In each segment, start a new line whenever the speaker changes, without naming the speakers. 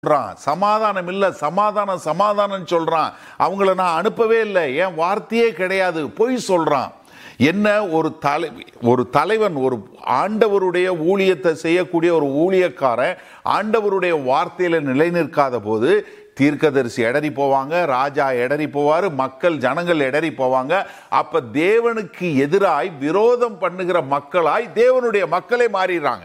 சொல்றான் சமாதானம் இல்ல சமாதானம் சமாதானம் சொல்றான் அவங்கள நான் அனுப்பவே இல்லை என் வார்த்தையே கிடையாது பொய் சொல்றான் என்ன ஒரு தலை ஒரு தலைவன் ஒரு ஆண்டவருடைய ஊழியத்தை செய்யக்கூடிய ஒரு ஊழியக்காரன் ஆண்டவருடைய வார்த்தையில நிலை நிற்காத போது தீர்க்கதரிசி எடறி போவாங்க ராஜா எடறி போவாரு மக்கள் ஜனங்கள் எடறி போவாங்க அப்ப தேவனுக்கு எதிராய் விரோதம் பண்ணுகிற மக்களாய் தேவனுடைய மக்களே மாறிடுறாங்க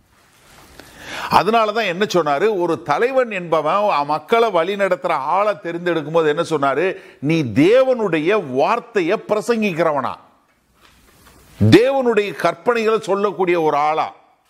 அதனால தான் என்ன சொன்னாரு ஒரு தலைவன் என்பவன் அ- மக்களை வழி நடத்துற ஆளை தெரிந்தெடுக்கும் போது என்ன சொன்னாரு நீ தேவனுடைய வார்த்தையை பிரசங்கிக்கிறவனா தேவனுடைய கற்பனைகளை சொல்லக்கூடிய ஒரு ஆளா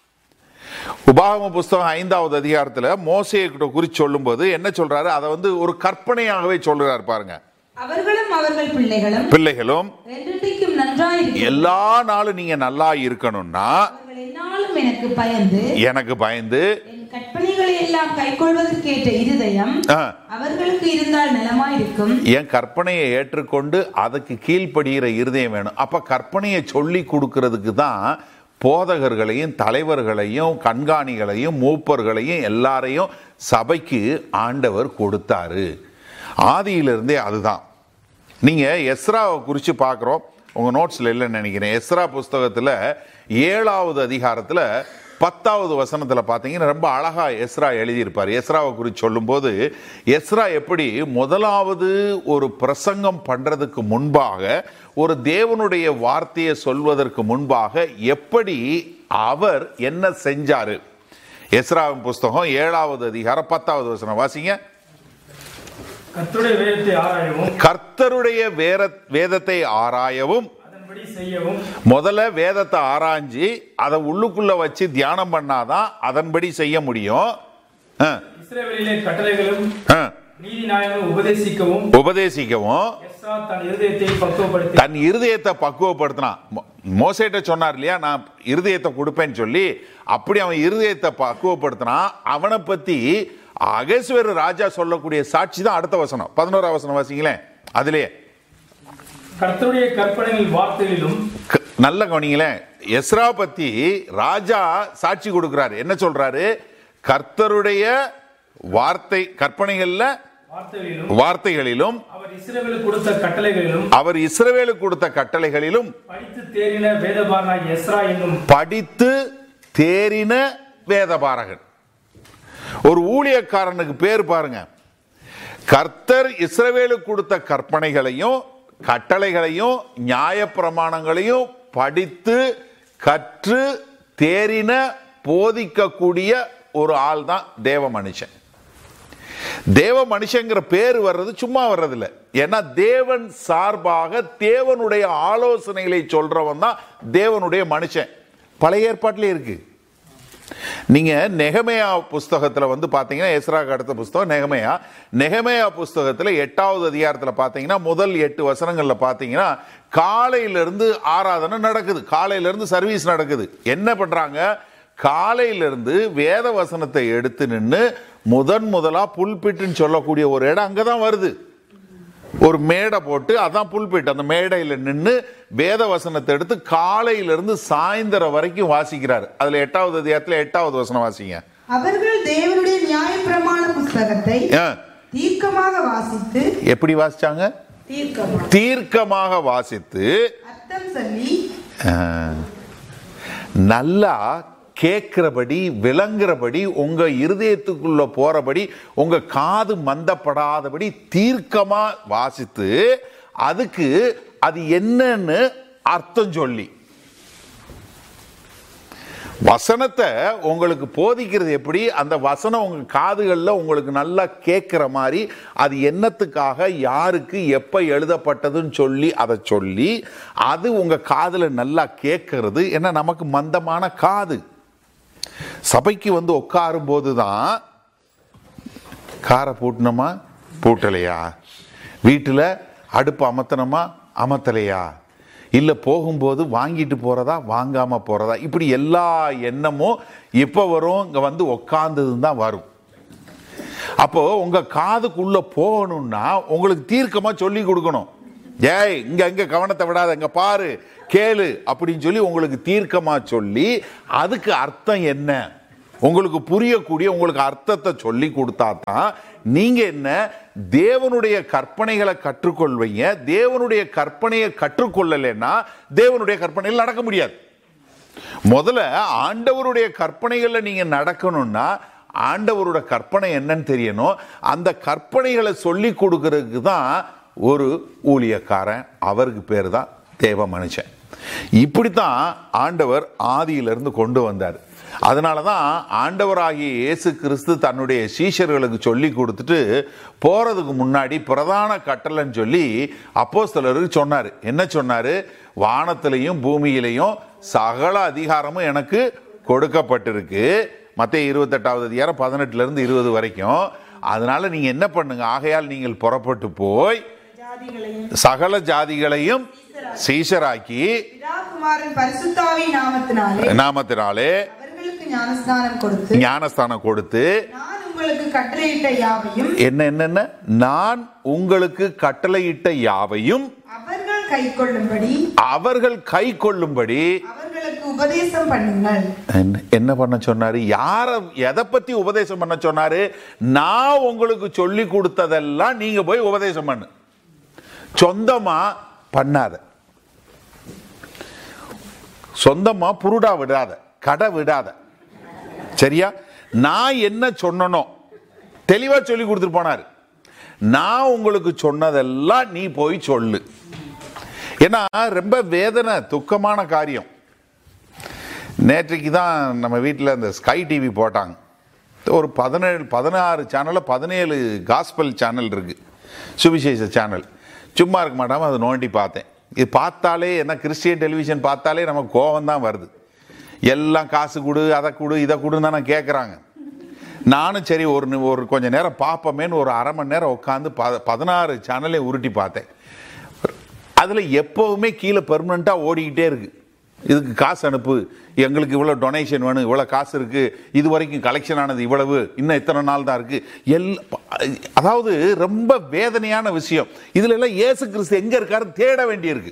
உபாகம புஸ்தகம் ஐந்தாவது அதிகாரத்துல மோசையை கிட்ட குறித்து சொல்லும்போது என்ன சொல்றாரு அதை வந்து ஒரு கற்பனையாகவே சொல்றாரு பாருங்க
அவர்களும் அவர்கள் பிள்ளைகளும்
பிள்ளைகளும்
என்றென்றைக்கும் நன்றாயிருக்கும்
எல்லா நாளும் நீங்க நல்லா இருக்கணும்னா
அவர்கள் என்னாலும் எனக்கு பயந்து
எனக்கு பயந்து
என் கற்பனைகளை எல்லாம் கைக்கொள்வதற்கேற்ற இருதயம்
ஆ,
அவர்களுக்கு இருந்தால் நலமாயிருக்கும்
என் கற்பனையை ஏற்றுக்கொண்டு அதுக்கு கீழ்ப்படுகிற இருதயம் வேணும் அப்ப கற்பனையை சொல்லி கொடுக்கறதுக்கு தான் போதகர்களையும் தலைவர்களையும் கண்காணிகளையும் மூப்பர்களையும் எல்லாரையும் சபைக்கு ஆண்டவர் கொடுத்தாரு ஆதியிலிருந்தே அதுதான் நீங்க எஸ்ராவை குறித்து பார்க்குறோம் உங்க நோட்ஸ்ல இல்லைன்னு நினைக்கிறேன் எஸ்ரா புஸ்தகத்துல ஏழாவது அதிகாரத்துல பத்தாவது வசனத்துல பார்த்தீங்கன்னா ரொம்ப அழகா எஸ்ரா எழுதியிருப்பார் எஸ்ராவை குறித்து சொல்லும்போது எஸ்ரா எப்படி முதலாவது ஒரு பிரசங்கம் பண்றதுக்கு முன்பாக ஒரு தேவனுடைய வார்த்தையை சொல்வதற்கு முன்பாக எப்படி அவர் என்ன செஞ்சாரு எஸ்ராவின் புஸ்தகம் ஏழாவது அதிகாரம் பத்தாவது வசனம் வாசிங்க
கர்த்தருடைய வேதத்தை ஆராயவும்
கர்த்தருடைய வேர வேதத்தை ஆராயவும்
அதன்படி செய்யவும்
முதல்ல வேதத்தை ஆராய்ஞ்சு அதை உள்ளுக்குள்ள வச்சு தியானம் பண்ணாதான் அதன்படி செய்ய முடியும் ஆ,
இஸ்ரவேலிலே கட்டளைகளும்
ஆ.
நீதி நியாயங்களும் உபதேசிக்கவும்
உபதேசிக்கவும்
எஸ்ரா தன் இருதயத்தை பக்குவப்படுத்தி
தன் இருதயத்தை பக்குவப்படுத்தினான் மோ- மோசேட்ட சொன்னார் இல்லையா நான் இருதயத்தை கொடுப்பேன்னு சொல்லி அப்படி அவன் இருதயத்தை பக்குவப்படுத்தினான் அவனை பத்தி அகேஸ்வர ராஜா சொல்லக்கூடிய சாட்சி தான் அடுத்த வசனம் பதினோரா வசனம் வாசிங்களேன் அதுலயே
கர்த்தருடைய கற்பனைகள் வார்த்தைகளிலும்
க- நல்ல கவனிங்களேன் எஸ்ரா பத்தி ராஜா சாட்சி கொடுக்கிறாரு என்ன சொல்றாரு கர்த்தருடைய வார்த்தை கற்பனைகள்ல
வார்த்தைகளிலும்
வார்த்தைகளிலும்
அவர் இஸ்ரவேலுக்கு கொடுத்த கட்டளைகளிலும்
அவர் இஸ்ரவேலுக்கு கொடுத்த கட்டளைகளிலும்
படித்து தேறின வேதபாரனாய் எஸ்ரா என்னும்
படித்து தேறின வேதபாரகன் ஒரு ஊழியக்காரனுக்கு பேர் பாருங்க கர்த்தர் இஸ்ரவேலுக்கு கொடுத்த கற்பனைகளையும் கட்டளைகளையும் நியாயப்பிரமாணங்களையும் படித்து கற்று தேறின போதிக்கக்கூடிய ஒரு ஆள் தான் தேவ மனுஷன் தேவ மனுஷங்கிற பேர் வர்றது சும்மா வர்றதில்ல ஏன்னா தேவன் சார்பாக தேவனுடைய ஆலோசனைகளை சொல்றவன் தான் தேவனுடைய மனுஷன் பழைய ஏற்பாட்டிலே இருக்கு நீங்க நெகமேயா புஸ்தகத்துல வந்து பாத்தீங்கன்னா எஸ்ராக்கு அடுத்த புஸ்தகம் நெகமேயா நெகமேயா புஸ்தகத்துல எட்டாவது அதிகாரத்துல பாத்தீங்கன்னா முதல் எட்டு வசனங்கள்ல பாத்தீங்கன்னா காலையில இருந்து ஆராதனை நடக்குது காலையில இருந்து சர்வீஸ் நடக்குது என்ன பண்றாங்க காலையில இருந்து வேத வசனத்தை எடுத்து நின்று முதன் முதலா புல்பிட்டுன்னு சொல்லக்கூடிய ஒரு இடம் அங்கதான் வருது ஒரு மேடை போட்டு அதான் புல்பிட் அந்த மேடையில் நின்று வேத வசனத்தை எடுத்து காலையிலிருந்து சாயந்தரம் வரைக்கும் வாசிக்கிறார் அதுல எட்டாவது அதிகாரத்துல எட்டாவது வசனம் வாசிங்க
அவர்கள் தேவனுடைய நியாயப்பிரமாண புஸ்தகத்தை
ஆ,
தீர்க்கமாக வாசித்து
எப்படி வாசிச்சாங்க
தீர்க்கமாக
தீர்க்கமாக வாசித்து
அர்த்தம் சொல்லி
ஆ, நல்லா கேட்கிறபடி விளங்குறபடி உங்க இருதயத்துக்குள்ள போறபடி உங்க காது மந்தப்படாதபடி தீர்க்கமா வாசித்து அதுக்கு அது என்னன்னு அர்த்தம் சொல்லி வசனத்தை உங்களுக்கு போதிக்கிறது எப்படி அந்த வசனம் உங்க காதுகள்ல உங்களுக்கு நல்லா கேட்கிற மாதிரி அது என்னத்துக்காக யாருக்கு எப்ப எழுதப்பட்டதுன்னு சொல்லி அதை சொல்லி அது உங்க காதுல நல்லா கேட்கறது என்ன நமக்கு மந்தமான காது சபைக்கு வந்து உட்காரும் போது தான் காரை பூட்டணுமா பூட்டலையா வீட்டில் அடுப்பு அமர்த்தணுமா அமர்த்தலையா இல்லை போகும்போது வாங்கிட்டு போகிறதா வாங்காமல் போகிறதா இப்படி எல்லா எண்ணமும் இப்போ வரும் இங்கே வந்து உக்காந்தது தான் வரும் அப்போ உங்க காதுக்குள்ள போகணும்னா உங்களுக்கு தீர்க்கமா சொல்லி கொடுக்கணும் ஏய் இங்க இங்க கவனத்தை விடாத இங்க பாரு கேளு அப்படின்னு சொல்லி உங்களுக்கு தீர்க்கமா சொல்லி அதுக்கு அர்த்தம் என்ன உங்களுக்கு புரியக்கூடிய உங்களுக்கு அர்த்தத்தை சொல்லி கொடுத்தா தான் நீங்க என்ன தேவனுடைய கற்பனைகளை கற்றுக்கொள்வீங்க தேவனுடைய கற்பனையை கற்றுக்கொள்ளலைன்னா தேவனுடைய கற்பனையில் நடக்க முடியாது முதல்ல ஆண்டவருடைய கற்பனைகள்ல நீங்க நடக்கணும்னா ஆண்டவரோட கற்பனை என்னன்னு தெரியணும் அந்த கற்பனைகளை சொல்லி கொடுக்கறதுக்கு தான் ஒரு ஊழியக்காரன் அவருக்கு பேர் தான் தேவ மனுஷன் இப்படித்தான் ஆண்டவர் ஆதியிலிருந்து கொண்டு வந்தார் அதனால தான் ஆண்டவராகிய இயேசு கிறிஸ்து தன்னுடைய சீஷர்களுக்கு சொல்லி கொடுத்துட்டு போறதுக்கு முன்னாடி பிரதான கட்டளைன்னு சொல்லி அப்போஸ்தலருக்கு சொன்னார் என்ன சொன்னார் வானத்திலையும் பூமியிலையும் சகல அதிகாரமும் எனக்கு கொடுக்கப்பட்டிருக்கு மத்திய இருபத்தெட்டாவது அதிகாரம் பதினெட்டுல இருந்து இருபது வரைக்கும் அதனால நீங்க என்ன பண்ணுங்க ஆகையால் நீங்கள் புறப்பட்டு போய்
ஜாதிகளையும்
சகல ஜாதிகளையும் சீஷராக்கி
பிதாகுமாரன் பரிசுத்தாவி நாமத்தினாலே
நாமத்தினாலே
அவர்களுக்கு ஞானஸ்நானம் கொடுத்து
ஞானஸ்தானம் கொடுத்து
நான் உங்களுக்கு கட்டளையிட்ட யாவையும்
என்ன என்னென்ன நான் உங்களுக்கு கட்டளையிட்ட யாவையும்
அவர்கள் கைக்கொள்ளும்படி
அவர்கள் கை கொள்ளும்படி
அவர்களுக்கு உபதேசம் பண்ணுங்கள்
என்ன- என்ன பண்ண சொன்னாரு யார எதை பத்தி உபதேசம் பண்ண சொன்னாரு நான் உங்களுக்கு சொல்லி கொடுத்ததெல்லாம் நீங்க போய் உபதேசம் பண்ணு சொந்தமா பண்ணாத சொந்தமா புருடா விடாத கடை விடாத சரியா நான் என்ன சொன்னனோ தெளிவா சொல்லி கொடுத்துட்டு போனாரு நான் உங்களுக்கு சொன்னதெல்லாம் நீ போய் சொல்லு ஏன்னா ரொம்ப வேதனை துக்கமான காரியம் நேற்றைக்கு தான் நம்ம வீட்டில் இந்த ஸ்கை டிவி போட்டாங்க ஒரு பதினேழு பதினாறு சேனலில் பதினேழு காஸ்பல் சேனல் இருக்கு சுவிசேஷ சேனல் சும்மா இருக்க மாட்டாமல் அதை நோண்டி பார்த்தேன் இது பார்த்தாலே என்ன கிறிஸ்டியன் டெலிவிஷன் பார்த்தாலே நமக்கு கோவம் தான் வருது எல்லாம் காசு கொடு அதை கொடு இதை கொடுன்னு தானே கேட்குறாங்க நானும் சரி ஒரு நி- ஒரு கொஞ்ச நேரம் பார்ப்போமேன்னு ஒரு அரை மணி நேரம் உட்காந்து ப பதினாறு சேனலையும் உருட்டி பார்த்தேன் அதில் எப்போவுமே கீழே பெர்மனண்ட்டாக ஓடிக்கிட்டே இருக்கு இதுக்கு காசு அனுப்பு எங்களுக்கு இவ்வளோ டொனேஷன் வேணும் இவ்வளோ காசு இருக்கு இது வரைக்கும் கலெக்ஷன் ஆனது இவ்வளவு இன்னும் இத்தனை நாள் தான் இருக்கு எல் அதாவது ரொம்ப வேதனையான விஷயம் இதுல எல்லாம் இயேசு கிறிஸ்து எங்க இருக்காரு தேட வேண்டியிருக்கு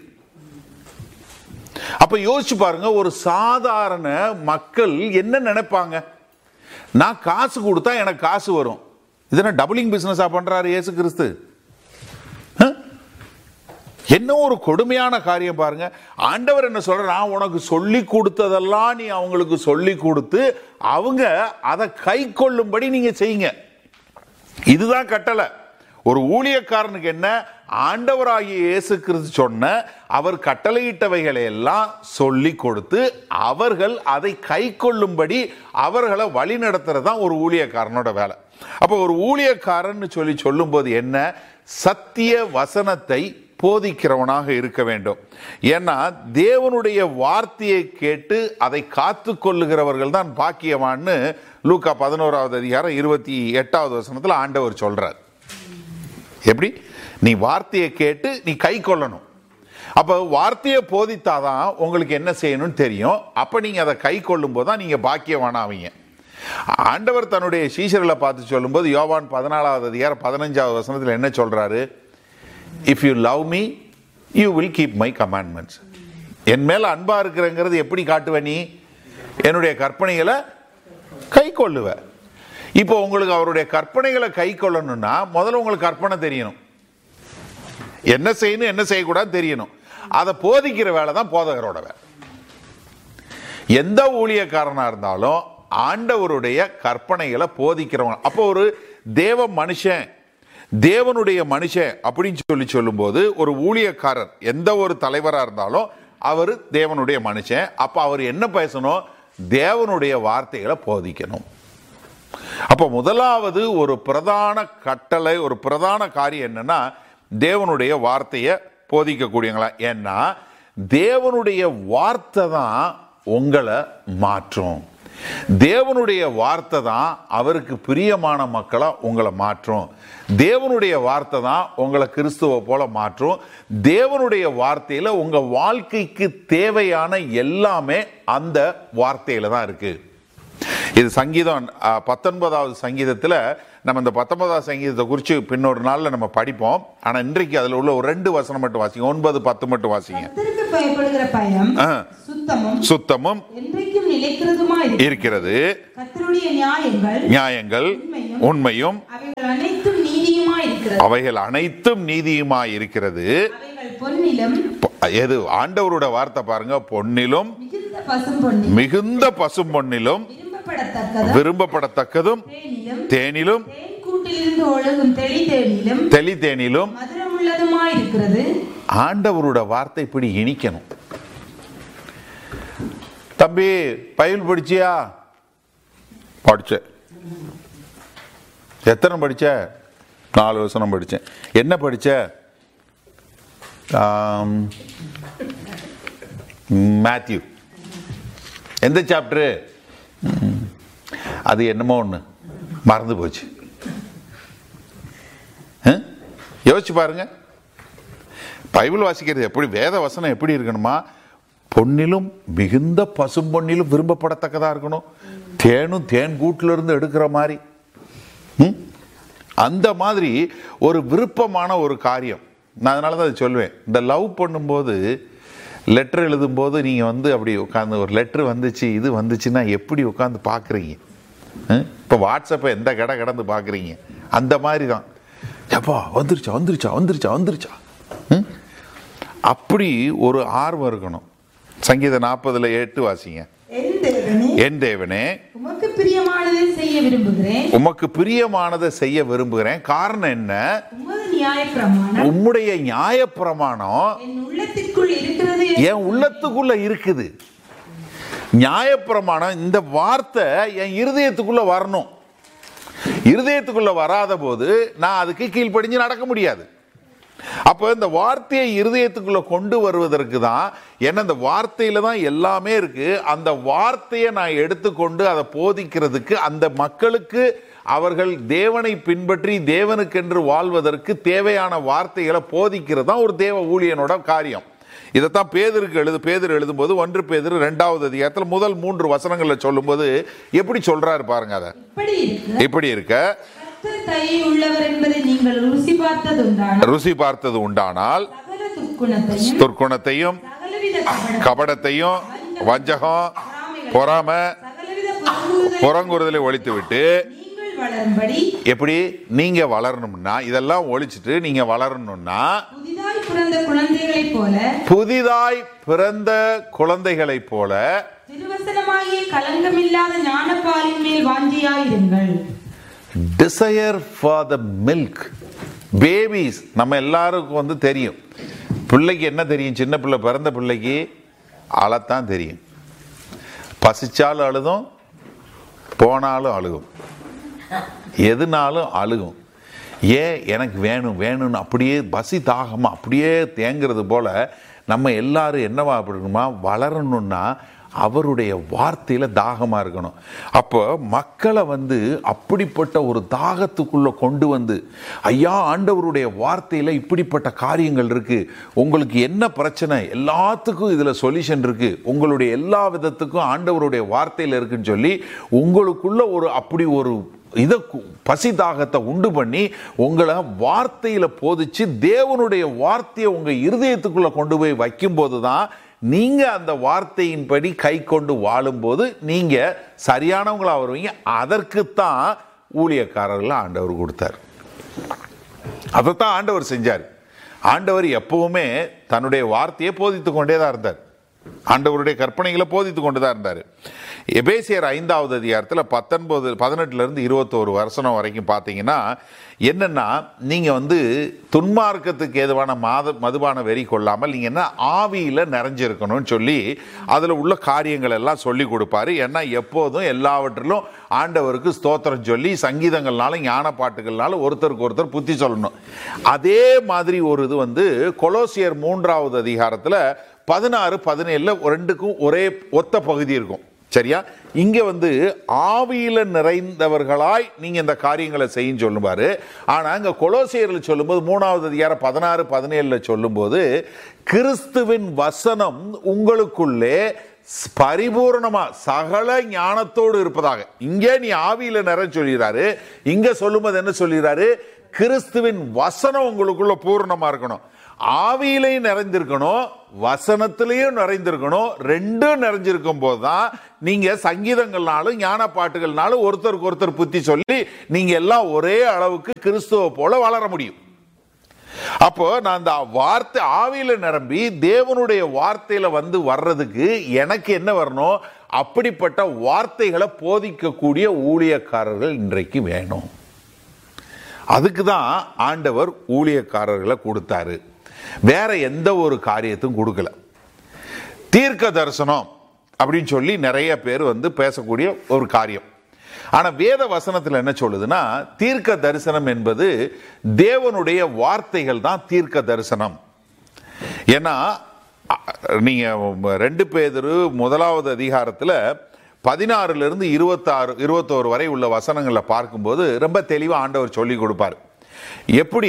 அப்ப யோசிச்சு பாருங்க ஒரு சாதாரண மக்கள் என்ன நினைப்பாங்க நான் காசு கொடுத்தா எனக்கு காசு வரும் இதென்ன டபுளிங் பிசினஸா பண்றாரு இயேசு கிறிஸ்து ஆ? என்ன ஒரு கொடுமையான காரியம் பாருங்க ஆண்டவர் என்ன சொல்ற நான் உனக்கு சொல்லி கொடுத்ததெல்லாம் நீ அவங்களுக்கு சொல்லி கொடுத்து அவங்க அதை கை கொள்ளும்படி நீங்க செய்யுங்க இதுதான் கட்டளை ஒரு ஊழியக்காரனுக்கு என்ன ஆண்டவராகிய இயேசு கிறிஸ்து சொன்ன அவர் கட்டளையிட்டவைகளை எல்லாம் சொல்லி கொடுத்து அவர்கள் அதை கை கொள்ளும்படி அவர்களை வழி நடத்துறது தான் ஒரு ஊழியக்காரனோட வேலை அப்போ ஒரு ஊழியக்காரன் சொல்லி சொல்லும்போது என்ன சத்திய வசனத்தை போதிக்கிறவனாக இருக்க வேண்டும் ஏன்னா தேவனுடைய வார்த்தையை கேட்டு அதை காத்து கொள்ளுகிறவர்கள் தான் பாக்கியவான்னு லூக்கா பதினோராவது அதிகாரம் இருபத்தி எட்டாவது வசனத்தில் ஆண்டவர் சொல்றார் எப்படி நீ வார்த்தையை கேட்டு நீ கை கொள்ளணும் அப்போ வார்த்தையை போதித்தாதான் உங்களுக்கு என்ன செய்யணும்னு தெரியும் அப்போ நீங்கள் அதை கை கொள்ளும் போது தான் நீங்கள் பாக்கியவானாவீங்க ஆண்டவர் தன்னுடைய சீஷர்களை பார்த்து சொல்லும்போது யோவான் பதினாலாவது அதிகாரம் பதினஞ்சாவது வசனத்தில் என்ன சொல்றாரு if you love me you will keep my commandments என் மேல அன்பா இருக்கிறங்கிறது எப்படி காட்டுவ நீ என்னுடைய கற்பனைகளை கை கொள்ளுவ இப்போ உங்களுக்கு அவருடைய கற்பனைகளை கை கொள்ளணும்னா முதல்ல உங்களுக்கு கற்பனை தெரியணும் என்ன செய்யணும் என்ன செய்யக்கூடாது தெரியணும் அதை போதிக்கிற வேலை தான் போதகரோட வேலை எந்த ஊழியக்காரனா இருந்தாலும் ஆண்டவருடைய கற்பனைகளை போதிக்கிறவங்க அப்போ ஒரு தேவ மனுஷன் தேவனுடைய மனுஷன் அப்படின்னு சொல்லி சொல்லும்போது ஒரு ஊழியக்காரர் எந்த ஒரு தலைவரா இருந்தாலும் அவர் தேவனுடைய மனுஷன் அப்ப அவர் என்ன பேசணும் தேவனுடைய வார்த்தைகளை போதிக்கணும் அப்போ முதலாவது ஒரு பிரதான கட்டளை ஒரு பிரதான காரியம் என்னன்னா தேவனுடைய வார்த்தையை போதிக்கக்கூடியங்களா ஏன்னா தேவனுடைய வார்த்தை தான் உங்களை மாற்றும் தேவனுடைய வார்த்தை தான் அவருக்கு பிரியமான மக்களா உங்களை மாற்றும் தேவனுடைய வார்த்தை தான் உங்களை கிறிஸ்துவ போல மாற்றும் தேவனுடைய வார்த்தையில உங்க வாழ்க்கைக்கு தேவையான எல்லாமே அந்த வார்த்தையில தான் இருக்கு இது சங்கீதம் அஹ், பத்தொன்பதாவது சங்கீதத்தில் நம்ம இந்த பத்தொன்பதாவது சங்கீதத்தை குறித்து பின்னொரு நாளில் நம்ம படிப்போம் ஆனால் இன்றைக்கு அதில் உள்ள ஒரு ரெண்டு வசனம் மட்டும் வாசிங்க ஒன்பது பத்து மட்டும் வாசிங்க
கர்த்தருக்கு பயப்படுகிற பயம்
ஆ.
சுத்தமும்
சுத்தமும்
என்றைக்கும் நிலைக்கிறதுமா இருக்கு
இருக்கிறது
கர்த்தருடைய நியாயங்கள்
நியாயங்கள் உண்மையும்
அவைகள் அனைத்தும் நீதியுமா இருக்கிறது
அவைகள் அனைத்தும் நீதியுமாய் இருக்கிறது
அவைகள் பொன்னிலும்
பொ- எது ஆண்டவரோட வார்த்தை பாருங்க பொன்னிலும்
மிகுந்த பசும் பொன்னிலும்
மிகுந்த பசும் பொன்னிலும்
விரும்பப்படத்தக்கதும்
விரும்பப்படத்தக்கதும்
தேனிலும்
தேனிலும்
தேன் கூட்டிலிருந்து ஒழுகும் தெளி தேனிலும்
தெளி தேனிலும்
மதுரமுள்ளதுமா இருக்கிறது
ஆண்டவரோட வார்த்தை இப்படி இனிக்கணும் தம்பி பைபிள் படிச்சியா படிச்சேன் எத்தனை படிச்ச நாலு வசனம் படிச்சேன் என்ன படிச்ச ஆம், மேத்யூ எந்த சாப்டரு அது என்னமோ ஒன்று மறந்து போச்சு ஆ? யோசிச்சு பாருங்க பைபிள் வாசிக்கிறது எப்படி வேத வசனம் எப்படி இருக்கணுமா பொன்னிலும் மிகுந்த பசும் பொன்னிலும் விரும்பப்படத்தக்கதா இருக்கணும் தேனும் தேன் கூட்டுல இருந்து எடுக்கிற மாதிரி ம்? அந்த மாதிரி ஒரு விருப்பமான ஒரு காரியம் நான் அதனால தான் அதை சொல்லுவேன் இந்த லவ் பண்ணும்போது லெட்டர் எழுதும்போது நீங்கள் வந்து அப்படி உட்காந்து ஒரு லெட்டர் வந்துச்சு இது வந்துச்சுன்னா எப்படி உட்காந்து பார்க்குறீங்க இப்போ வாட்ஸ்அப்பை எந்த கடை கடந்து பார்க்குறீங்க அந்த மாதிரி தான் எப்பா வந்துருச்சா வந்துருச்சா வந்துருச்சா வந்துருச்சா ம்? அப்படி ஒரு ஆர்வம் இருக்கணும் சங்கீத நாற்பதுல எட்டு வாசிங்க
என் தேவனே
என் தேவனே
உமக்கு பிரியமானதை செய்ய விரும்புகிறேன்
உமக்கு பிரியமானதை செய்ய விரும்புகிறேன் காரணம் என்ன
உமது நியாயப்பிரமாணம்
உம்முடைய நியாயப்பிரமாணம்
என் உள்ளத்திற்குள் இருக்கிறது
என் உள்ளத்துக்குள்ள இருக்குது நியாயப்பிரமாணம் இந்த வார்த்தை என் இருதயத்துக்குள்ள வரணும் இருதயத்துக்குள்ள வராத போது நான் அதுக்கு கீழ்ப்படிஞ்சு நடக்க முடியாது அப்போ இந்த வார்த்தையை இருதயத்துக்குள்ள கொண்டு வருவதற்கு தான் ஏன்னா இந்த வார்த்தையில தான் எல்லாமே இருக்கு அந்த வார்த்தையை நான் எடுத்துக்கொண்டு அதை போதிக்கிறதுக்கு அந்த மக்களுக்கு அவர்கள் தேவனை பின்பற்றி தேவனுக்கென்று வாழ்வதற்கு தேவையான வார்த்தைகளை போதிக்கிறது தான் ஒரு தேவ ஊழியனோட காரியம் இதைத்தான் பேதருக்கு எழுது பேதர் எழுதும்போது ஒன்று பேதர் ரெண்டாவது அதிகாரத்தில் முதல் மூன்று வசனங்களை சொல்லும்போது எப்படி சொல்றாரு பாருங்க அதை
இப்படி இருக்கு
இப்படி இருக்க
கர்த்தர் தயை உள்ளவர் என்பதை நீங்கள் ருசி பார்த்ததுண்டான
ருசி பார்த்தது உண்டானால்
சகல துர்க்குணத்தையும்
துர்க்குணத்தையும்
சகலவித கபடம்,
கபடத்தையும் வஞ்சகம் பொறாம
சகலவித புறங்குறுதலை
புறங்குறுதலை ஒழித்து விட்டு
நீங்கள் வளரும்படி
எப்படி நீங்க வளரணும்னா இதெல்லாம் ஒழிச்சிட்டு நீங்க வளரணும்னா
புதிதாய் பிறந்த குழந்தைகளைப் போல
புதிதாய் பிறந்த குழந்தைகளைப் போல
திருவசனமாகிய கலங்கமில்லாத ஞானப்பாலின் மேல் வாஞ்சியாயிருங்கள்
desire for the milk babies நம்ம எல்லாருக்கும் வந்து தெரியும் பிள்ளைக்கு என்ன தெரியும் சின்ன பிள்ளை பிறந்த பிள்ளைக்கு அழத்தான் தெரியும் பசிச்சாலும் அழுதும் போனாலும் அழுகும் எதுனாலும் அழுகும் ஏன் எனக்கு வேணும் வேணும்னு அப்படியே பசி தாகமா அப்படியே தேங்குறது போல நம்ம எல்லாரும் என்னவா இருக்கணுமா வளரணும்னா அவருடைய வார்த்தையில தாகமா இருக்கணும் அப்போ மக்களை வந்து அப்படிப்பட்ட ஒரு தாகத்துக்குள்ள கொண்டு வந்து ஐயா ஆண்டவருடைய வார்த்தையில இப்படிப்பட்ட காரியங்கள் இருக்கு உங்களுக்கு என்ன பிரச்சனை எல்லாத்துக்கும் இதுல சொல்யூஷன் இருக்கு உங்களுடைய எல்லா விதத்துக்கும் ஆண்டவருடைய வார்த்தையில இருக்குன்னு சொல்லி உங்களுக்குள்ள ஒரு அப்படி ஒரு இதை கு- பசி தாகத்தை உண்டு பண்ணி உங்களை வார்த்தையில போதிச்சு தேவனுடைய வார்த்தையை உங்க இருதயத்துக்குள்ள கொண்டு போய் வைக்கும்போது தான் நீங்க அந்த வார்த்தையின்படி கை கொண்டு வாழும்போது நீங்க சரியானவங்களா வருவீங்க அதற்குத்தான் ஊழியக்காரர்கள் ஆண்டவர் கொடுத்தார் அதைத்தான் ஆண்டவர் செஞ்சார் ஆண்டவர் எப்பவுமே தன்னுடைய வார்த்தையை போதித்து கொண்டே தான் இருந்தார் ஆண்டவருடைய கற்பனைகளை போதித்து கொண்டு தான் இருந்தார் எபேசியர் ஐந்தாவது அதிகாரத்தில் பத்தொன்பது பதினெட்டுல இருந்து இருபத்தோரு வருஷம் வரைக்கும் பார்த்தீங்கன்னா என்னன்னா நீங்க வந்து துன்மார்க்கத்துக்கு ஏதுவான மாத மதுபான வெறி கொள்ளாமல் நீங்க என்ன ஆவியில நிறைஞ்சிருக்கணும்னு சொல்லி அதுல உள்ள காரியங்கள் எல்லாம் சொல்லி கொடுப்பாரு ஏன்னா எப்போதும் எல்லாவற்றிலும் ஆண்டவருக்கு ஸ்தோத்திரம் சொல்லி சங்கீதங்கள்னால ஞான பாட்டுகள்னால ஒருத்தருக்கு ஒருத்தர் புத்தி சொல்லணும் அதே மாதிரி ஒரு இது வந்து கொலோசியர் மூன்றாவது அதிகாரத்துல பதினாறு பதினேழுல ரெண்டுக்கும் ஒரே ஒத்த பகுதி இருக்கும் சரியா இங்க வந்து ஆவியில நிறைந்தவர்களாய் நீங்க இந்த காரியங்களை செய்யும் சொல்லுவாரு ஆனா இங்க கொலோசியர்ல சொல்லும்போது மூணாவது அதிகாரம் பதினாறு பதினேழுல சொல்லும்போது கிறிஸ்துவின் வசனம் உங்களுக்குள்ளே பரிபூர்ணமா சகல ஞானத்தோடு இருப்பதாக இங்கே நீ ஆவியில நிறை சொல்கிறாரு இங்க சொல்லும்போது என்ன சொல்கிறாரு கிறிஸ்துவின் வசனம் உங்களுக்குள்ள பூர்ணமா இருக்கணும் ஆவியிலையும் நிறைந்திருக்கணும் வசனத்திலையும் நிறைந்திருக்கணும் ரெண்டும் நிறைஞ்சிருக்கும் போதுதான் நீங்க சங்கீதங்கள்னாலும் ஞான பாட்டுகள்னாலும் ஒருத்தருக்கு ஒருத்தர் புத்தி சொல்லி நீங்க எல்லாம் ஒரே அளவுக்கு கிறிஸ்துவ போல வளர முடியும் அப்போ நான் அந்த வார்த்தை ஆவியில நிரம்பி தேவனுடைய வார்த்தையில வந்து வர்றதுக்கு எனக்கு என்ன வரணும் அப்படிப்பட்ட வார்த்தைகளை போதிக்கக்கூடிய ஊழியக்காரர்கள் இன்றைக்கு வேணும் அதுக்கு தான் ஆண்டவர் ஊழியக்காரர்களை கொடுத்தாரு வேற எந்த ஒரு காரியத்தையும் கொடுக்கல தீர்க்க தரிசனம் அப்படின்னு சொல்லி நிறைய பேர் வந்து பேசக்கூடிய ஒரு காரியம் ஆனா வேத வசனத்துல என்ன சொல்லுதுன்னா தீர்க்க தரிசனம் என்பது தேவனுடைய வார்த்தைகள் தான் தீர்க்க தரிசனம் ஏன்னா அ, நீங்க ரெண்டு பேதரு முதலாவது அதிகாரத்துல பதினாறுல இருந்து இருபத்தாறு இருபத்தோரு வரை உள்ள வசனங்களை பார்க்கும்போது ரொம்ப தெளிவா ஆண்டவர் சொல்லி கொடுப்பார் எப்படி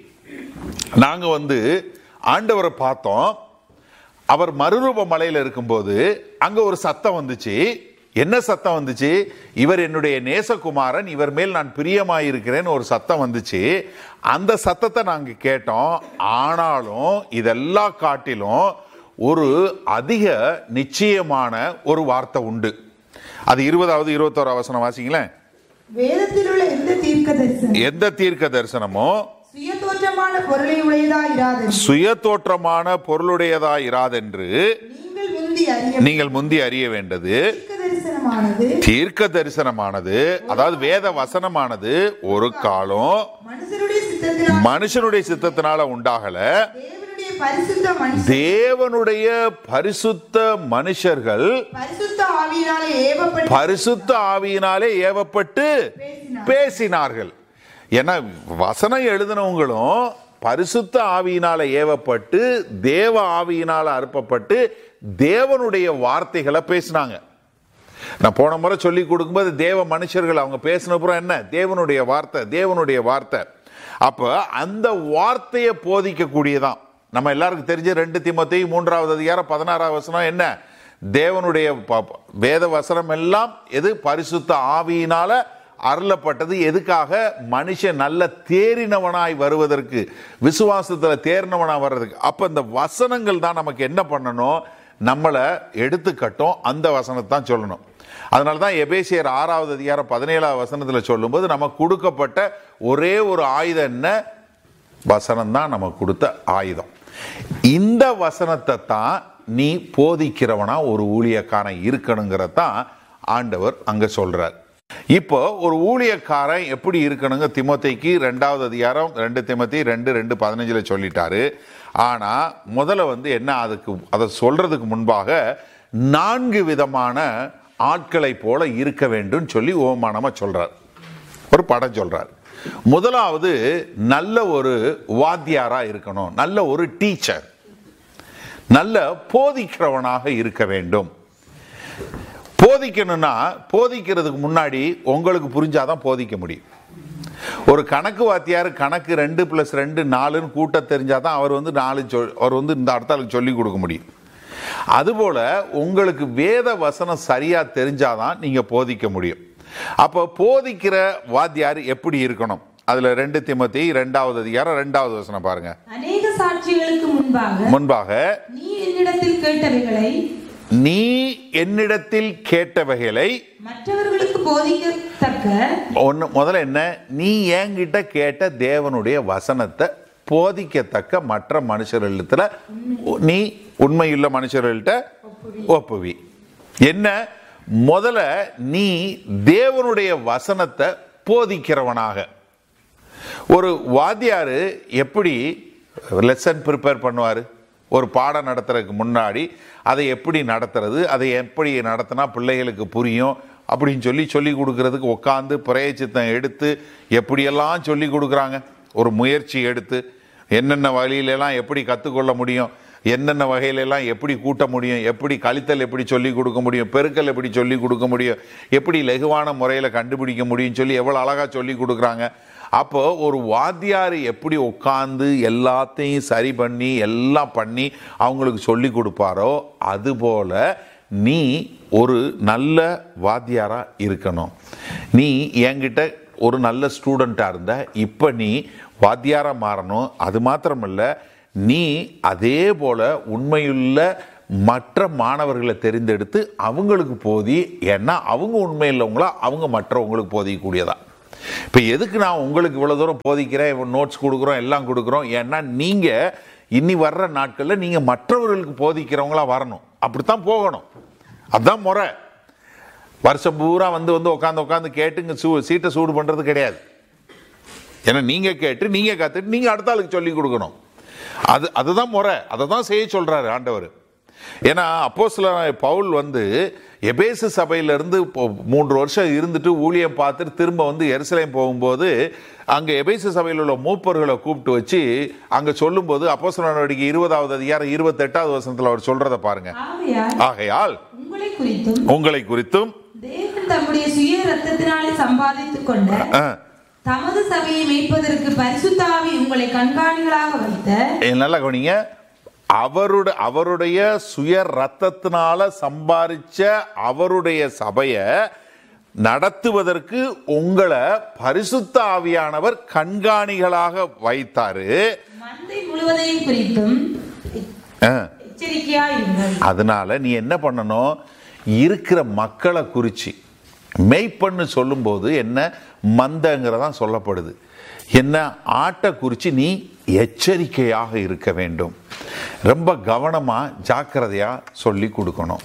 நாங்க வந்து ஆண்டவரை பார்த்தோம் அவர் மறுரூப மலையில இருக்கும்போது அங்க ஒரு சத்தம் வந்துச்சு என்ன சத்தம் வந்துச்சு இவர் என்னுடைய நேசகுமாரன் இவர் மேல் நான் பிரியமாயிருக்கிறேன் ஒரு சத்தம் வந்துச்சு அந்த சத்தத்தை நாங்க கேட்டோம் ஆனாலும் இதெல்லாம் காட்டிலும் ஒரு அதிக நிச்சயமான ஒரு வார்த்தை உண்டு அது இருபதாவது இருபத்தோரு அவசரம் வாசிங்களேன்
வேதத்தில் உள்ள எந்த தீர்க்க தரிசனம்
எந்த தீர்க்க தரிசனமோ
சுயதோற்றமான பொருளை உடையதா இராது
சுய தோற்றமான பொருளுடையதா இராதென்று
நீங்கள் முந்தி அறிய
நீங்கள் முந்தி அறிய வேண்டது
தீர்க்க தரிசனமானது
தீர்க்க தரிசனமானது அதாவது வேத வசனமானது ஒரு காலம்
மனுஷருடைய சித்தத்தினால்
மனுஷனுடைய சித்தத்தினால உண்டாகல
தேவனுடைய பரிசுத்த மனுஷன்
தேவனுடைய பரிசுத்த மனுஷர்கள்
பரிசுத்த ஆவியினாலே ஏவப்பட்டு
பரிசுத்த ஆவியினாலே ஏவப்பட்டு
பேசினார்.
பேசினார்கள் ஏன்னா வசனம் எழுதினவங்களும் பரிசுத்த ஆவியினால ஏவப்பட்டு தேவ ஆவியினால அறுப்பப்பட்டு தேவனுடைய வார்த்தைகளை பேசினாங்க நான் போன முறை சொல்லி கொடுக்கும்போது தேவ மனுஷர்கள் அவங்க பேசின அப்புறம் என்ன தேவனுடைய வார்த்தை தேவனுடைய வார்த்தை அப்ப அந்த வார்த்தையை போதிக்கக்கூடியதான் நம்ம எல்லாருக்கும் தெரிஞ்ச ரெண்டு திமுத்தி மூன்றாவது அதிகாரம் பதினாறாவது வசனம் என்ன தேவனுடைய ப- வேத வசனம் எல்லாம் எது பரிசுத்த ஆவியினால அருளப்பட்டது எதுக்காக மனுஷன் நல்ல தேறினவனாய் வருவதற்கு விசுவாசத்துல தேறினவனாய் வர்றதுக்கு அப்ப இந்த வசனங்கள் தான் நமக்கு என்ன பண்ணணும் நம்மளை எடுத்துக்கட்டும் அந்த வசனத்தை தான் சொல்லணும் அதனால தான் எபேசியர் ஆறாவது அதிகாரம் பதினேழாவது வசனத்தில் சொல்லும்போது நமக்கு கொடுக்கப்பட்ட ஒரே ஒரு ஆயுதம் என்ன வசனம் தான் நமக்கு கொடுத்த ஆயுதம் இந்த வசனத்தை தான் நீ போதிக்கிறவனா ஒரு ஊழியக்காரன் இருக்கணுங்கிறத தான் ஆண்டவர் அங்க சொல்றார் இப்போ ஒரு ஊழியக்காரன் எப்படி இருக்கணுங்க திமுத்தைக்கு ரெண்டாவது அதிகாரம் ரெண்டு திமுத்தி ரெண்டு ரெண்டு பதினஞ்சுல சொல்லிட்டாரு ஆனா முதல்ல வந்து என்ன அதுக்கு அதை சொல்றதுக்கு முன்பாக நான்கு விதமான ஆட்களை போல இருக்க வேண்டும் சொல்லி ஓமானமா சொல்றார் ஒரு படம் சொல்றார் முதலாவது நல்ல ஒரு வாத்தியாரா இருக்கணும் நல்ல ஒரு டீச்சர் நல்ல போதிக்கிறவனாக இருக்க வேண்டும் போதிக்கணும்னா போதிக்கிறதுக்கு முன்னாடி உங்களுக்கு புரிஞ்சாதான் போதிக்க முடியும் ஒரு கணக்கு வாத்தியார் கணக்கு ரெண்டு பிளஸ் ரெண்டு நாலுன்னு கூட்ட தெரிஞ்சாதான் அவர் வந்து நாலு சொல் அவர் வந்து இந்த அடுத்தாளுக்கு சொல்லி கொடுக்க முடியும் அதுபோல உங்களுக்கு வேத வசனம் சரியா தெரிஞ்சாதான் நீங்க போதிக்க முடியும் அப்போ போதிக்கிற வாத்தியார் எப்படி இருக்கணும் அதுல ரெண்டு திமத்தி ரெண்டாவது அதிகாரம் ரெண்டாவது வசனம் பாருங்க
அநேக சாட்சிகளுக்கு முன்பாக
முன்பாக
நீ என்னிடத்தில் கேட்டவைகளை
நீ என்னிடத்தில் கேட்டவைகளை
மற்றவர்களுக்கு போதிக்கத்தக்க
ஒன்று முதல்ல என்ன நீ என்கிட்ட கேட்ட தேவனுடைய வசனத்தை போதிக்கத்தக்க மற்ற மனுஷர்களிடத்துல நீ உண்மையுள்ள மனுஷர்கள்ட்ட ஒப்புவி என்ன முதல்ல நீ தேவனுடைய வசனத்தை போதிக்கிறவனாக ஒரு வாத்தியார் எப்படி லெசன் ப்ரிப்பேர் பண்ணுவார் ஒரு பாடம் நடத்துறதுக்கு முன்னாடி அதை எப்படி நடத்துறது அதை எப்படி நடத்தினா பிள்ளைகளுக்கு புரியும் அப்படின்னு சொல்லி சொல்லி கொடுக்கறதுக்கு உட்காந்து பிரயச்சித்தம் எடுத்து எப்படியெல்லாம் சொல்லி கொடுக்குறாங்க ஒரு முயற்சி எடுத்து என்னென்ன வழியிலெல்லாம் எப்படி கற்றுக்கொள்ள முடியும் என்னென்ன வகையிலெல்லாம் எப்படி கூட்ட முடியும் எப்படி கழித்தல் எப்படி சொல்லி கொடுக்க முடியும் பெருக்கல் எப்படி சொல்லி கொடுக்க முடியும் எப்படி லகுவான முறையில் கண்டுபிடிக்க முடியும்னு சொல்லி எவ்வளோ அழகாக சொல்லி கொடுக்குறாங்க அப்போ ஒரு வாத்தியார் எப்படி உட்காந்து எல்லாத்தையும் சரி பண்ணி எல்லாம் பண்ணி அவங்களுக்கு சொல்லி கொடுப்பாரோ அதுபோல நீ ஒரு நல்ல வாத்தியாரா இருக்கணும் நீ என்கிட்ட ஒரு நல்ல ஸ்டூடெண்ட்டாக இருந்த இப்போ நீ வாத்தியாரா மாறணும் அது மாத்திரமல்ல நீ அதே போல உண்மையுள்ள மற்ற மாணவர்களை தெரிந்தெடுத்து அவங்களுக்கு போதி ஏன்னா அவங்க உண்மை இல்லைங்களா அவங்க மற்றவங்களுக்கு போதிக்கக்கூடியதா இப்போ எதுக்கு நான் உங்களுக்கு இவ்வளோ தூரம் போதிக்கிறேன் நோட்ஸ் கொடுக்குறோம் எல்லாம் கொடுக்குறோம் ஏன்னா நீங்கள் இனி வர்ற நாட்களில் நீங்கள் மற்றவர்களுக்கு போதிக்கிறவங்களா வரணும் அப்படித்தான் போகணும் அதுதான் முறை வருஷம் பூரா வந்து வந்து உட்காந்து உட்காந்து கேட்டுங்க சூ சீட்டை சூடு பண்ணுறது கிடையாது ஏன்னா நீங்கள் கேட்டு நீங்கள் கற்றுட்டு நீங்கள் அடுத்த ஆளுக்கு சொல்லி கொடுக்கணும் அது அதுதான் முறை அதை தான் செய்ய சொல்கிறாரு ஆண்டவர் ஏன்னா அப்போ சில பவுல் வந்து எபேசு சபையிலேருந்து மூன்று வருஷம் இருந்துட்டு ஊழியம் பார்த்துட்டு திரும்ப வந்து எருசலேம் போகும்போது அங்கே எபேசு சபையில் உள்ள மூப்பர்களை கூப்பிட்டு வச்சு அங்கே சொல்லும்போது அப்போ நடவடிக்கை இருபதாவது அதிகாரம் இருபத்தெட்டாவது வருஷத்தில் அவர் சொல்கிறத பாருங்க
ஆகையால்
ஆகையால்
உங்களை குறித்தும்
உங்களை குறித்தும்
தேவன் தம்முடைய சுய ரத்தத்தினாலே சம்பாதித்துக் கொண்ட
ஆ,
தமது சபையை மேய்ப்பதற்கு பரிசுத்தாவி உங்களை கண்காணிகளாக வைத்த
ஏ, நல்லா கவனிங்க அவருடைய அவருடைய சுய ரத்தத்தினால சம்பாரிச்ச அவருடைய சபையை நடத்துவதற்கு உங்களை பரிசுத்த ஆவியானவர் கண்காணிகளாக வைத்தாரு
மந்தை முழுவதையும் குறித்தும்
ஆ,
எச்சரிக்கையாயிருங்கள்
அதனால நீ என்ன பண்ணணும் இருக்கிற மக்களை குறிச்சு மெய்ப்பண்ணு சொல்லும்போது என்ன மந்தங்கிறதான் சொல்லப்படுது என்ன ஆட்டை குறித்து நீ எச்சரிக்கையாக இருக்க வேண்டும் ரொம்ப கவனமாக ஜாக்கிரதையாக சொல்லி கொடுக்கணும்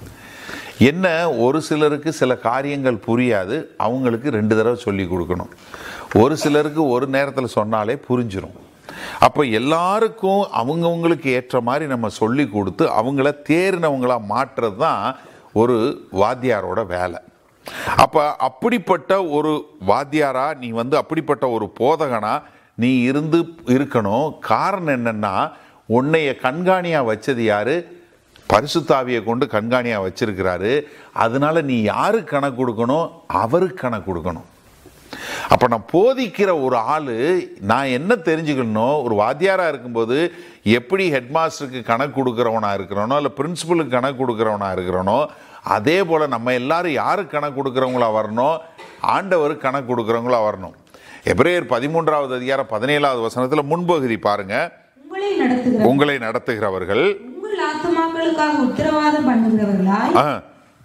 என்ன ஒரு சிலருக்கு சில காரியங்கள் புரியாது அவங்களுக்கு ரெண்டு தடவை சொல்லி கொடுக்கணும் ஒரு சிலருக்கு ஒரு நேரத்தில் சொன்னாலே புரிஞ்சிரும் அப்போ எல்லாருக்கும் அவங்கவுங்களுக்கு ஏற்ற மாதிரி நம்ம சொல்லி கொடுத்து அவங்கள தேறினவங்களா மாற்றுறது தான் ஒரு வாத்தியாரோட வேலை அப்போ அப்படிப்பட்ட ஒரு வாத்தியாரா நீ வந்து அப்படிப்பட்ட ஒரு போதகனா நீ இருந்து இருக்கணும் காரணம் என்னன்னா உன்னைய கண்காணியா வச்சது யாரு பரிசுத்தாவியை கொண்டு கண்காணியா வச்சிருக்கிறாரு அதனால நீ யாருக்கு கணக்கு கொடுக்கணும் அவருக்கு கணக்கு கொடுக்கணும் அப்ப நான் போதிக்கிற ஒரு ஆளு நான் என்ன தெரிஞ்சுக்கணும் ஒரு வாத்தியாரா இருக்கும்போது எப்படி ஹெட் மாஸ்டருக்கு கணக்கு கொடுக்குறவனா இருக்கிறானோ இல்லை பிரின்சிபலுக்கு கணக்கு கொடுக்குறவனா இருக்கிறானோ அதே போல நம்ம எல்லாரும் யாருக்கு கணக்கு கொடுக்குறவங்களா வரணும் ஆண்டவருக்கு கணக்கு கொடுக்குறவங்களா வரணும் எப்ரேயர் பதிமூன்றாவது அதிகாரம் பதினேழாவது வசனத்துல முன்பகுதி பாருங்க
உங்களை நடத்துகிற
உங்களை நடத்துகிறவர்கள்
உங்கள் ஆத்துமாக்களுக்காக உத்தரவாதம் பண்ணுகிறவர்களாய்
ஆ,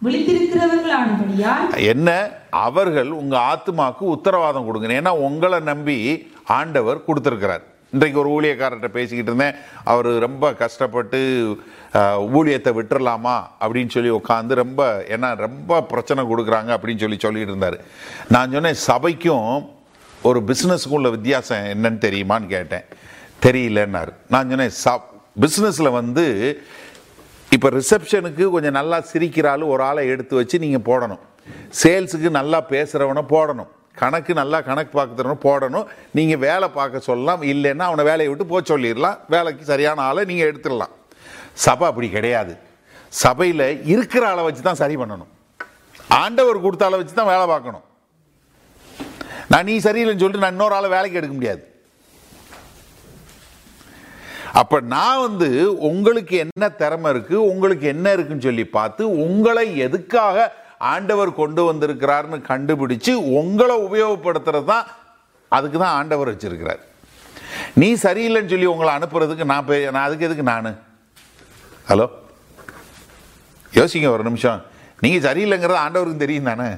விழித்திருக்கிறவர்களானபடியால்
என்ன அவர்கள் உங்க ஆத்துமாக்கு உத்தரவாதம் கொடுங்க ஏன்னா உங்களை நம்பி ஆண்டவர் கொடுத்துருக்கிறார் இன்றைக்கு ஒரு ஊழியக்காரர்கிட்ட பேசிக்கிட்டு இருந்தேன் அவர் ரொம்ப கஷ்டப்பட்டு அஹ், ஊழியத்தை விட்டுறலாமா அப்படின்னு சொல்லி உட்காந்து ரொம்ப ஏன்னா ரொம்ப பிரச்சனை கொடுக்குறாங்க அப்படின்னு சொல்லி சொல்லிட்டு இருந்தார் நான் சொன்னேன் சபைக்கும் ஒரு பிஸ்னஸுக்கும் உள்ள வித்தியாசம் என்னன்னு தெரியுமான்னு கேட்டேன் தெரியலன்னாரு நான் சொன்னேன் சப் பிஸ்னஸில் வந்து இப்போ ரிசப்ஷனுக்கு கொஞ்சம் நல்லா சிரிக்கிற ஆளு ஒரு ஆளை எடுத்து வச்சு நீங்கள் போடணும் சேல்ஸுக்கு நல்லா பேசுகிறவனை போடணும் கணக்கு நல்லா கணக்கு பார்க்குறவனை போடணும் நீங்கள் வேலை பார்க்க சொல்லலாம் இல்லைன்னா அவனை வேலையை விட்டு போக சொல்லிடலாம் வேலைக்கு சரியான ஆளை நீங்கள் எடுத்துடலாம் சபை அப்படி கிடையாது சபையில் இருக்கிற ஆளை வச்சு தான் சரி பண்ணணும் ஆண்டவர் கொடுத்த ஆளை வச்சு தான் வேலை பார்க்கணும் நான் நீ சரியில்லைன்னு சொல்லிட்டு நான் இன்னொரு ஆளை வேலைக்கு எடுக்க முடியாது அப்ப நான் வந்து உங்களுக்கு என்ன திறமை இருக்கு உங்களுக்கு என்ன இருக்குன்னு சொல்லி பார்த்து உங்களை எதுக்காக ஆண்டவர் கொண்டு வந்திருக்கிறாருன்னு கண்டுபிடிச்சு உங்களை உபயோகப்படுத்துறது தான் அதுக்கு தான் ஆண்டவர் வச்சிருக்கிறார் நீ சரியில்லைன்னு சொல்லி உங்களை அனுப்புறதுக்கு நான் போய் நான் அதுக்கு எதுக்கு நான் ஹலோ யோசிங்க ஒரு நிமிஷம் நீங்க சரியில்லைங்கிறது ஆண்டவருக்கு தெரியும் தானே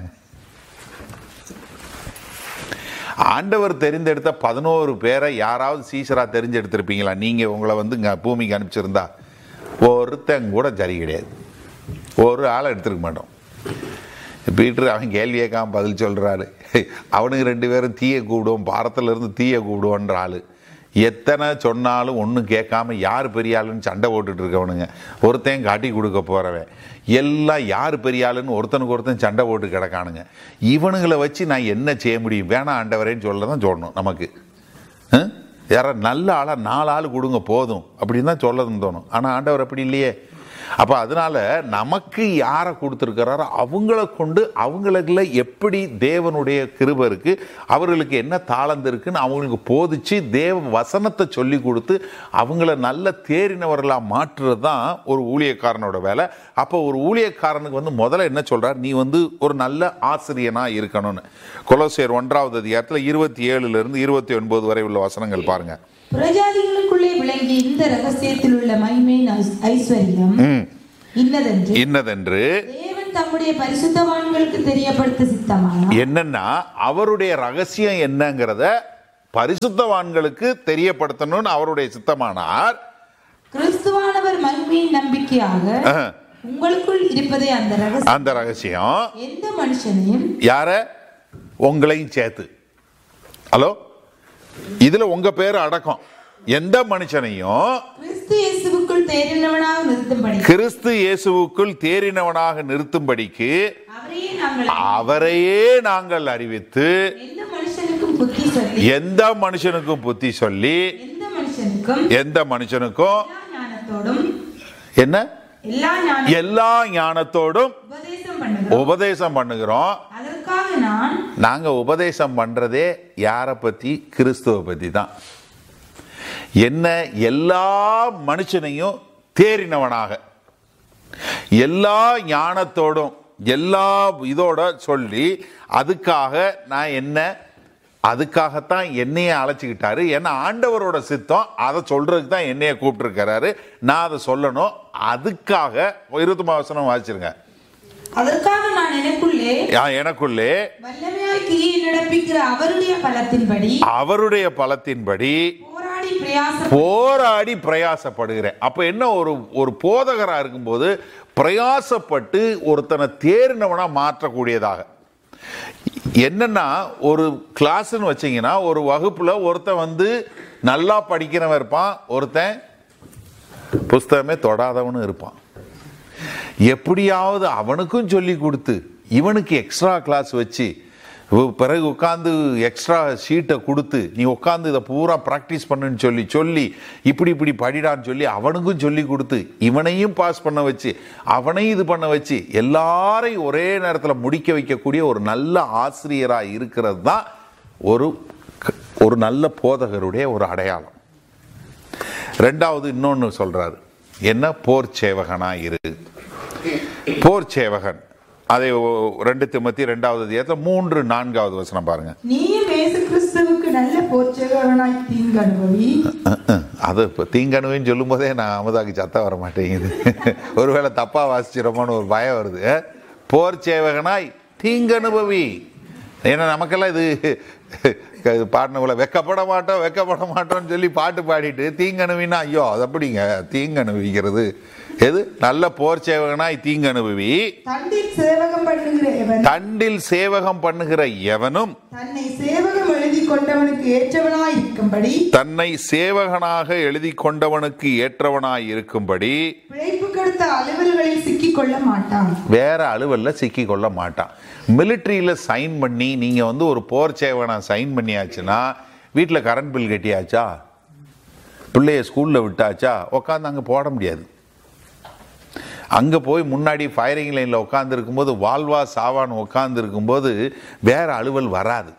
ஆண்டவர் தெரிந்தெடுத்த பதினோரு பேரை யாராவது சீசரா தெரிஞ்செடுத்திருப்பீங்களா நீங்க உங்களை வந்து இங்க பூமிக்கு அனுப்பிச்சிருந்தா ஒருத்தன் கூட சரி கிடையாது ஒரு ஆளை எடுத்திருக்க மாட்டோம் பீட்டர் அவன் கேள்வி கேட்காம பதில் சொல்றாரு அவனுக்கு ரெண்டு பேரும் தீய கூப்பிடுவோம் பாரத்துல இருந்து தீய கூப்பிடுவோன்ற ஆளு எத்தனை சொன்னாலும் ஒன்றும் கேட்காம யார் பெரிய ஆளுன்னு சண்டை போட்டுட்டு இருக்கவனுங்க ஒருத்தன் காட்டி கொடுக்க போறவன் எல்லாம் யார் பெரிய ஆளுன்னு ஒருத்தனுக்கு ஒருத்தன் சண்டை போட்டு கிடக்கானுங்க இவனுங்களை வச்சு நான் என்ன செய்ய முடியும் வேணாம் ஆண்டவரேன்னு சொல்ல தான் சொல்லணும் நமக்கு ஆ? யாரா நல்ல ஆளா நாலு ஆள் கொடுங்க போதும் அப்படின்னு தான் சொல்லதுன்னு தோணும் ஆனால் ஆண்டவர் அப்படி இல்லையே அப்போ அதனால நமக்கு யாரை கொடுத்துருக்கிறாரோ அவங்கள கொண்டு அவங்களுக்குள்ள எப்படி தேவனுடைய கிருபை இருக்கு அவர்களுக்கு என்ன தாளந்து இருக்குன்னு அவங்களுக்கு போதிச்சு தேவ வசனத்தை சொல்லி கொடுத்து அவங்கள நல்ல தேறினவர்களாக மாற்றுறது தான் ஒரு ஊழியக்காரனோட வேலை அப்போ ஒரு ஊழியக்காரனுக்கு வந்து முதல்ல என்ன சொல்றார் நீ வந்து ஒரு நல்ல ஆசிரியனா இருக்கணும்னு கொலோசியர் ஒன்றாவது அதிகாரத்தில் இருபத்தி ஏழுல இருந்து இருபத்தி ஒன்பது வரை உள்ள வசனங்கள் பாருங்க
புறஜாதிகளுக்குள்ளே விளங்கி வேண்டிய இந்த ரகசியத்தில் உள்ள மகிமையின் ஐஸ்- ஐஸ்வர்யம்
ம்.
இன்னதென்று
இன்னதென்று
தேவன் தம்முடைய பரிசுத்தவான்களுக்கு தெரியப்படுத்த சித்தமான
என்னன்னா அவருடைய ரகசியம் என்னங்கிறத பரிசுத்தவான்களுக்கு தெரியப்படுத்தணும்னு அவருடைய சித்தமானார்
கிறிஸ்துவானவர் மகிமையின் நம்பிக்கையாக
அஹ்,
உங்களுக்குள் இருப்பதே அந்த ரகசியம்
அந்த ரகசியம்
எந்த மனுஷனையும்
யார உங்களையும் சேர்த்து ஹலோ இதுல உங்க பேர் அடக்கம் எந்த மனுஷனையும்
கிறிஸ்து இயேசுவுக்குள் தேறினவனாக நிறுத்தும்படி
கிறிஸ்து இயேசுவுக்குள் தேறினவனாக நிறுத்தும்படிக்கு
அவரையே நாங்கள்
அவரையே நாங்கள் அறிவித்து
எந்த மனுஷனுக்கும் புத்தி சொல்லி
எந்த மனுஷனுக்கும் புத்தி சொல்லி
எந்த மனுஷனுக்கும்
எந்த மனுஷனுக்கும்
எல்லா ஞானத்தோடும்
என்ன
எல்லா ஞான
எல்லா ஞானத்தோடும்
உபதேசம் பண்ணுகிறோம்
உபதேசம் பண்ணுகிறோம்
அதற்காக நான்
நாங்க உபதேசம் பண்றதே யாரை பத்தி கிறிஸ்துவ பத்தி தான் என்ன எல்லா மனுஷனையும் தேறினவனாக எல்லா ஞானத்தோடும் எல்லா இதோட சொல்லி அதுக்காக நான் என்ன அதுக்காகத்தான் என்னைய அழைச்சிக்கிட்டாரு ஏன்னா ஆண்டவரோட சித்தம் அதை சொல்றதுக்கு தான் என்னைய கூப்பிட்டுருக்கிறாரு நான் அதை சொல்லணும் அதுக்காக இருபத்தி வசனம் வாசிச்சிருங்க
அதற்காக நான் எனக்குள்ளே
யா- எனக்குள்ளே
வல்லமையாய் கிரியை நடப்பிக்கிற அவருடைய பலத்தின்படி
அவருடைய பலத்தின்படி
போராடி பிரயாசம்
போராடி பிரயாசப்படுகிறேன் அப்ப என்ன ஒரு ஒரு போதகரா இருக்கும்போது பிரயாசப்பட்டு ஒருத்தனை தேர்ந்தவனா மாற்றக்கூடியதாக என்னன்னா ஒரு கிளாஸ்ன்னு வச்சீங்கன்னா ஒரு வகுப்புல ஒருத்தன் வந்து நல்லா படிக்கிறவன் இருப்பான் ஒருத்தன் புஸ்தகமே தொடாதவனும் இருப்பான் எப்படியாவது அவனுக்கும் சொல்லி கொடுத்து இவனுக்கு எக்ஸ்ட்ரா கிளாஸ் வச்சு உ- பிறகு உட்காந்து எக்ஸ்ட்ரா ஷீட்டை கொடுத்து நீ உட்காந்து இதை பூரா ப்ராக்டிஸ் பண்ணுன்னு சொல்லி சொல்லி இப்படி இப்படி படிடான்னு சொல்லி அவனுக்கும் சொல்லி கொடுத்து இவனையும் பாஸ் பண்ண வச்சு அவனையும் இது பண்ண வச்சு எல்லாரையும் ஒரே நேரத்தில் முடிக்க வைக்கக்கூடிய ஒரு நல்ல ஆசிரியராக இருக்கிறது தான் ஒரு க- ஒரு நல்ல போதகருடைய ஒரு அடையாளம் ரெண்டாவது இன்னொன்று சொல்றாரு என்ன போர் சேவகனா இரு போர் சேவகன் அதை ஓ- ரெண்டு திமுத்தி ரெண்டாவது அதிகாரத்துல மூன்று நான்காவது வசனம் பாருங்க
நீயும் இயேசு கிறிஸ்துவுக்கு நல்ல போர்ச்சேவனாய் தீங்கு அனுபவி
அஹ், அஹ். அது இப்போ தீங்கணுவேன்னு சொல்லும் போதே நான் அமுதாக்கு சத்தம் வர மாட்டேங்குது ஒருவேளை தப்பா வாசிச்சிரோமோன்னு ஒரு பயம் வருது அஹ். போர் சேவகனாய் தீங்கனுபவி ஏன்னா நமக்கெல்லாம் இது இது பாடினவுல வெக்கப்பட மாட்டோம் வெக்கப்பட மாட்டோம்னு சொல்லி பாட்டு பாடிட்டு தீங்கணுவின்னா ஐயோ அது அப்படிங்க தீங்கணுவிக்கிறது எது நல்ல போர் சேவகனாய் தீங்கனுபவி
தண்டில் சேவகம் பண்ணுகிற எவன்
தண்டில் சேவகம் பண்ணுகிற எவனும்
தன்னை சேவகம் எழுதி கொண்டவனுக்கு ஏற்றவனாய் இருக்கும்படி
தன்னை சேவகனாக எழுதி கொண்டவனுக்கு ஏற்றவனாய் இருக்கும்படி
பிழைப்பு கெடுத்த அலுவல்களில் சிக்கிக் கொள்ள மாட்டான்
வேற அலுவல்ல சிக்கி கொள்ள மாட்டான் மிலிட்ரியில சைன் பண்ணி நீங்க வந்து ஒரு போர் சேவனா சைன் பண்ணியாச்சுன்னா வீட்டில் கரண்ட் பில் கட்டியாச்சா பிள்ளைய ஸ்கூல்ல விட்டாச்சா உட்காந்து அங்க போட முடியாது அங்க போய் முன்னாடி ஃபயரிங் லைன்ல உட்கார்ந்து இருக்கும்போது வால்வா சாவான்னு உட்கார்ந்து இருக்கும்போது வேற அலுவல் வராது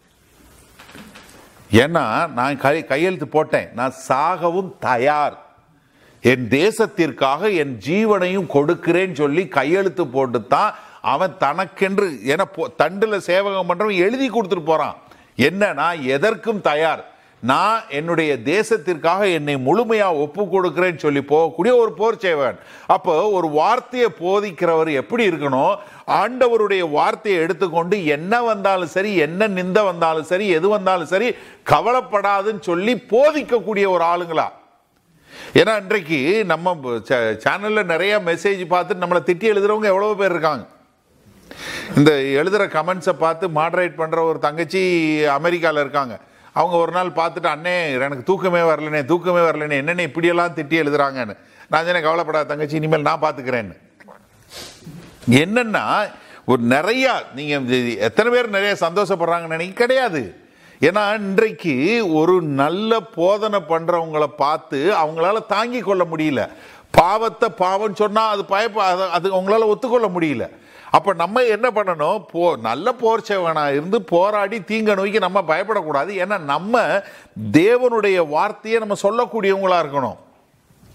ஏன்னா நான் கை கையெழுத்து போட்டேன் நான் சாகவும் தயார் என் தேசத்திற்காக என் ஜீவனையும் கொடுக்கிறேன்னு சொல்லி கையெழுத்து போட்டு தான் அவன் தனக்கென்று என தண்டுல சேவகம் பண்றவன் எழுதி கொடுத்துட்டு போறான் என்ன நான் எதற்கும் தயார் நான் என்னுடைய தேசத்திற்காக என்னை முழுமையா ஒப்பு கொடுக்கிறேன்னு சொல்லி போகக்கூடிய ஒரு போர் சேவகன் அப்போ ஒரு வார்த்தையை போதிக்கிறவர் எப்படி இருக்கணும் ஆண்டவருடைய வார்த்தையை எடுத்துக்கொண்டு என்ன வந்தாலும் சரி என்ன நிந்த வந்தாலும் சரி எது வந்தாலும் சரி கவலைப்படாதுன்னு சொல்லி போதிக்கக்கூடிய ஒரு ஆளுங்களா ஏன்னா இன்றைக்கு நம்ம சே- சேனல்ல நிறைய மெசேஜ் பார்த்து நம்மளை திட்டி எழுதுறவங்க எவ்வளவு பேர் இருக்காங்க இந்த எழுதுற கமெண்ட்ஸை பார்த்து மாடரேட் பண்ற ஒரு தங்கச்சி அமெரிக்கால இருக்காங்க அவங்க ஒரு நாள் பார்த்துட்டு அண்ணே எனக்கு தூக்கமே வரலனே தூக்கமே வரலனே என்னென்ன இப்படியெல்லாம் திட்டி எழுதுறாங்கன்னு நான் சொன்னேன் கவலைப்படாத தங்கச்சி இனிமேல் நான் பார்த்துக்கிறேன்னு என்னன்னா ஒரு நிறைய நீங்க இது எத்தனை பேர் நிறைய சந்தோஷப்படுறாங்கன்னு நினைக்க கிடையாது ஏன்னா இன்றைக்கு ஒரு நல்ல போதனை பண்றவங்கள பார்த்து அவங்களால தாங்கி கொள்ள முடியல பாவத்தை பாவம்னு சொன்னா அது பயப்ப அது- அது அவங்களால ஒத்துக்கொள்ள முடியல அப்ப நம்ம என்ன பண்ணணும் போ நல்ல போர் சேவனா இருந்து போராடி தீங்க நோய்க்கு நம்ம பயப்படக்கூடாது ஏன்னா நம்ம தேவனுடைய வார்த்தையை நம்ம சொல்லக்கூடியவங்களா இருக்கணும்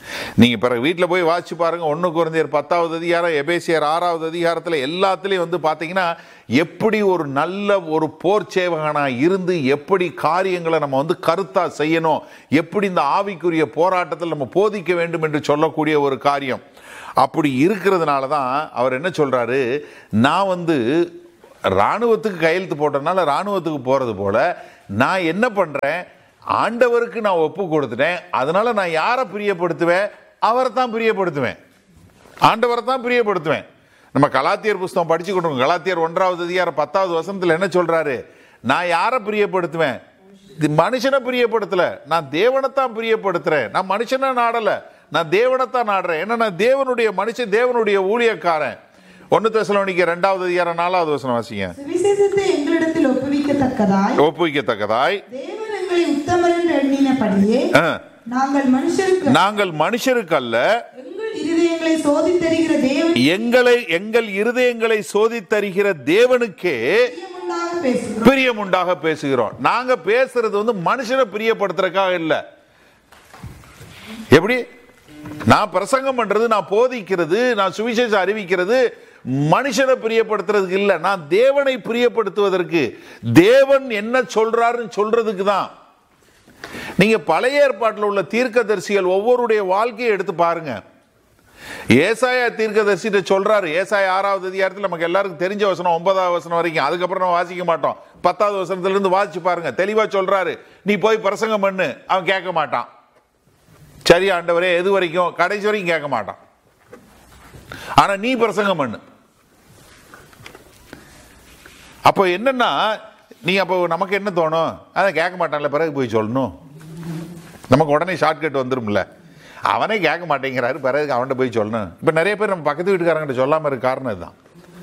நீங்க பிறகு வீட்டில் போய் வாசிச்சு பாருங்க ஒன்று குறைந்தர் பத்தாவது அதிகாரம் எபேசியர் ஆறாவது அதிகாரத்தில் எல்லாத்துலேயும் வந்து பார்த்தீங்கன்னா எப்படி ஒரு நல்ல ஒரு போர் சேவகனா இருந்து எப்படி காரியங்களை நம்ம வந்து கருத்தா செய்யணும் எப்படி இந்த ஆவிக்குரிய போராட்டத்தில் நம்ம போதிக்க வேண்டும் என்று சொல்லக்கூடிய ஒரு காரியம் அப்படி இருக்கிறதுனால தான் அவர் என்ன சொல்றாரு நான் வந்து ராணுவத்துக்கு கையெழுத்து போட்டனால ராணுவத்துக்கு போறது போல நான் என்ன பண்றேன் ஆண்டவருக்கு நான் ஒப்பு கொடுத்துட்டேன் அதனால நான் யாரை பிரியப்படுத்துவேன் அவரை தான் பிரியப்படுத்துவேன் ஆண்டவரை தான் பிரியப்படுத்துவேன் நம்ம கலாத்தியர் புஸ்தகம் படிச்சு கொடுங்க கலாத்தியர் ஒன்றாவது அதிகாரம் பத்தாவது வசனத்தில் என்ன சொல்றாரு நான் யாரை பிரியப்படுத்துவேன் இது மனுஷனை பிரியப்படுத்தல நான் தேவனைத்தான் பிரியப்படுத்துறேன் நான் மனுஷனை நாடல நான் தேவனைத்தான் நாடுறேன் ஏன்னா நான் தேவனுடைய மனுஷன் தேவனுடைய ஊழியக்காரன் ஒன்னு தெசலோனிக்க ரெண்டாவது அதிகாரம் நாலாவது வசனம் வாசிங்க
சுவிசேஷத்தை எங்களிடத்தில் ஒப்புவிக்கத்தக்கதாய்
ஒப்புவிக்கத்தக்கதாய்
தேவன் எங்களை உத்தமர் என்று எண்ணினபடியே
ஆ,
நாங்கள் மனுஷருக்கு
நாங்கள் மனுஷருக்கு அல்ல
எங்கள் இருதயங்களை சோதித்தருகிற தேவன்
எங்களை எங்கள் இருதயங்களை சோதித்தருகிற தேவனுக்கே
பிரியமுண்டாக பேசுகிறோம்
பிரியமுண்டாக பேசுகிறோம் நாங்க பேசுறது வந்து மனுஷனை பிரியப்படுத்துறதுக்காக இல்ல எப்படி நான் பிரசங்கம் பண்றது நான் போதிக்கிறது நான் சுவிசேஷம் அறிவிக்கிறது மனுஷனை பிரியப்படுத்துறதுக்கு இல்ல நான் தேவனை பிரியப்படுத்துவதற்கு தேவன் என்ன சொல்றாருன்னு சொல்றதுக்கு தான் நீங்க பழைய ஏற்பாட்டில் உள்ள தீர்க்கதரிசிகள் ஒவ்வொருடைய வாழ்க்கையை எடுத்து பாருங்க ஏசாயா தீர்க்கதரிசிட்ட சொல்றாரு ஏசாயா ஆறாவது அதிகாரத்தில் நமக்கு எல்லாருக்கும் தெரிஞ்ச வசனம் ஒன்பதாவது வசனம் வரைக்கும் அதுக்கப்புறம் நம்ம வாசிக்க மாட்டோம் பத்தாவது வசனத்துல இருந்து வாசிச்சு பாருங்க தெளிவா சொல்றாரு நீ போய் பிரசங்கம் பண்ணு அவன் கேட்க மாட்டான் சரி ஆண்டவரே எது வரைக்கும் கடைசி வரைக்கும் கேட்க மாட்டான் ஆனா நீ பிரசங்கம் பண்ணு அப்போ என்னன்னா நீ அப்போ நமக்கு என்ன தோணும் அதை கேட்க மாட்டான்ல பிறகு போய் சொல்லணும் நமக்கு உடனே ஷார்ட்கட் வந்துரும்ல அவனே கேட்க மாட்டேங்கிறாரு பிறகு அவன்கிட்ட போய் சொல்லணும் இப்போ நிறைய பேர் நம்ம பக்கத்து வீட்டுக்காரங்கிட்ட சொல்லாம இருக்க காரணம் இதுதான்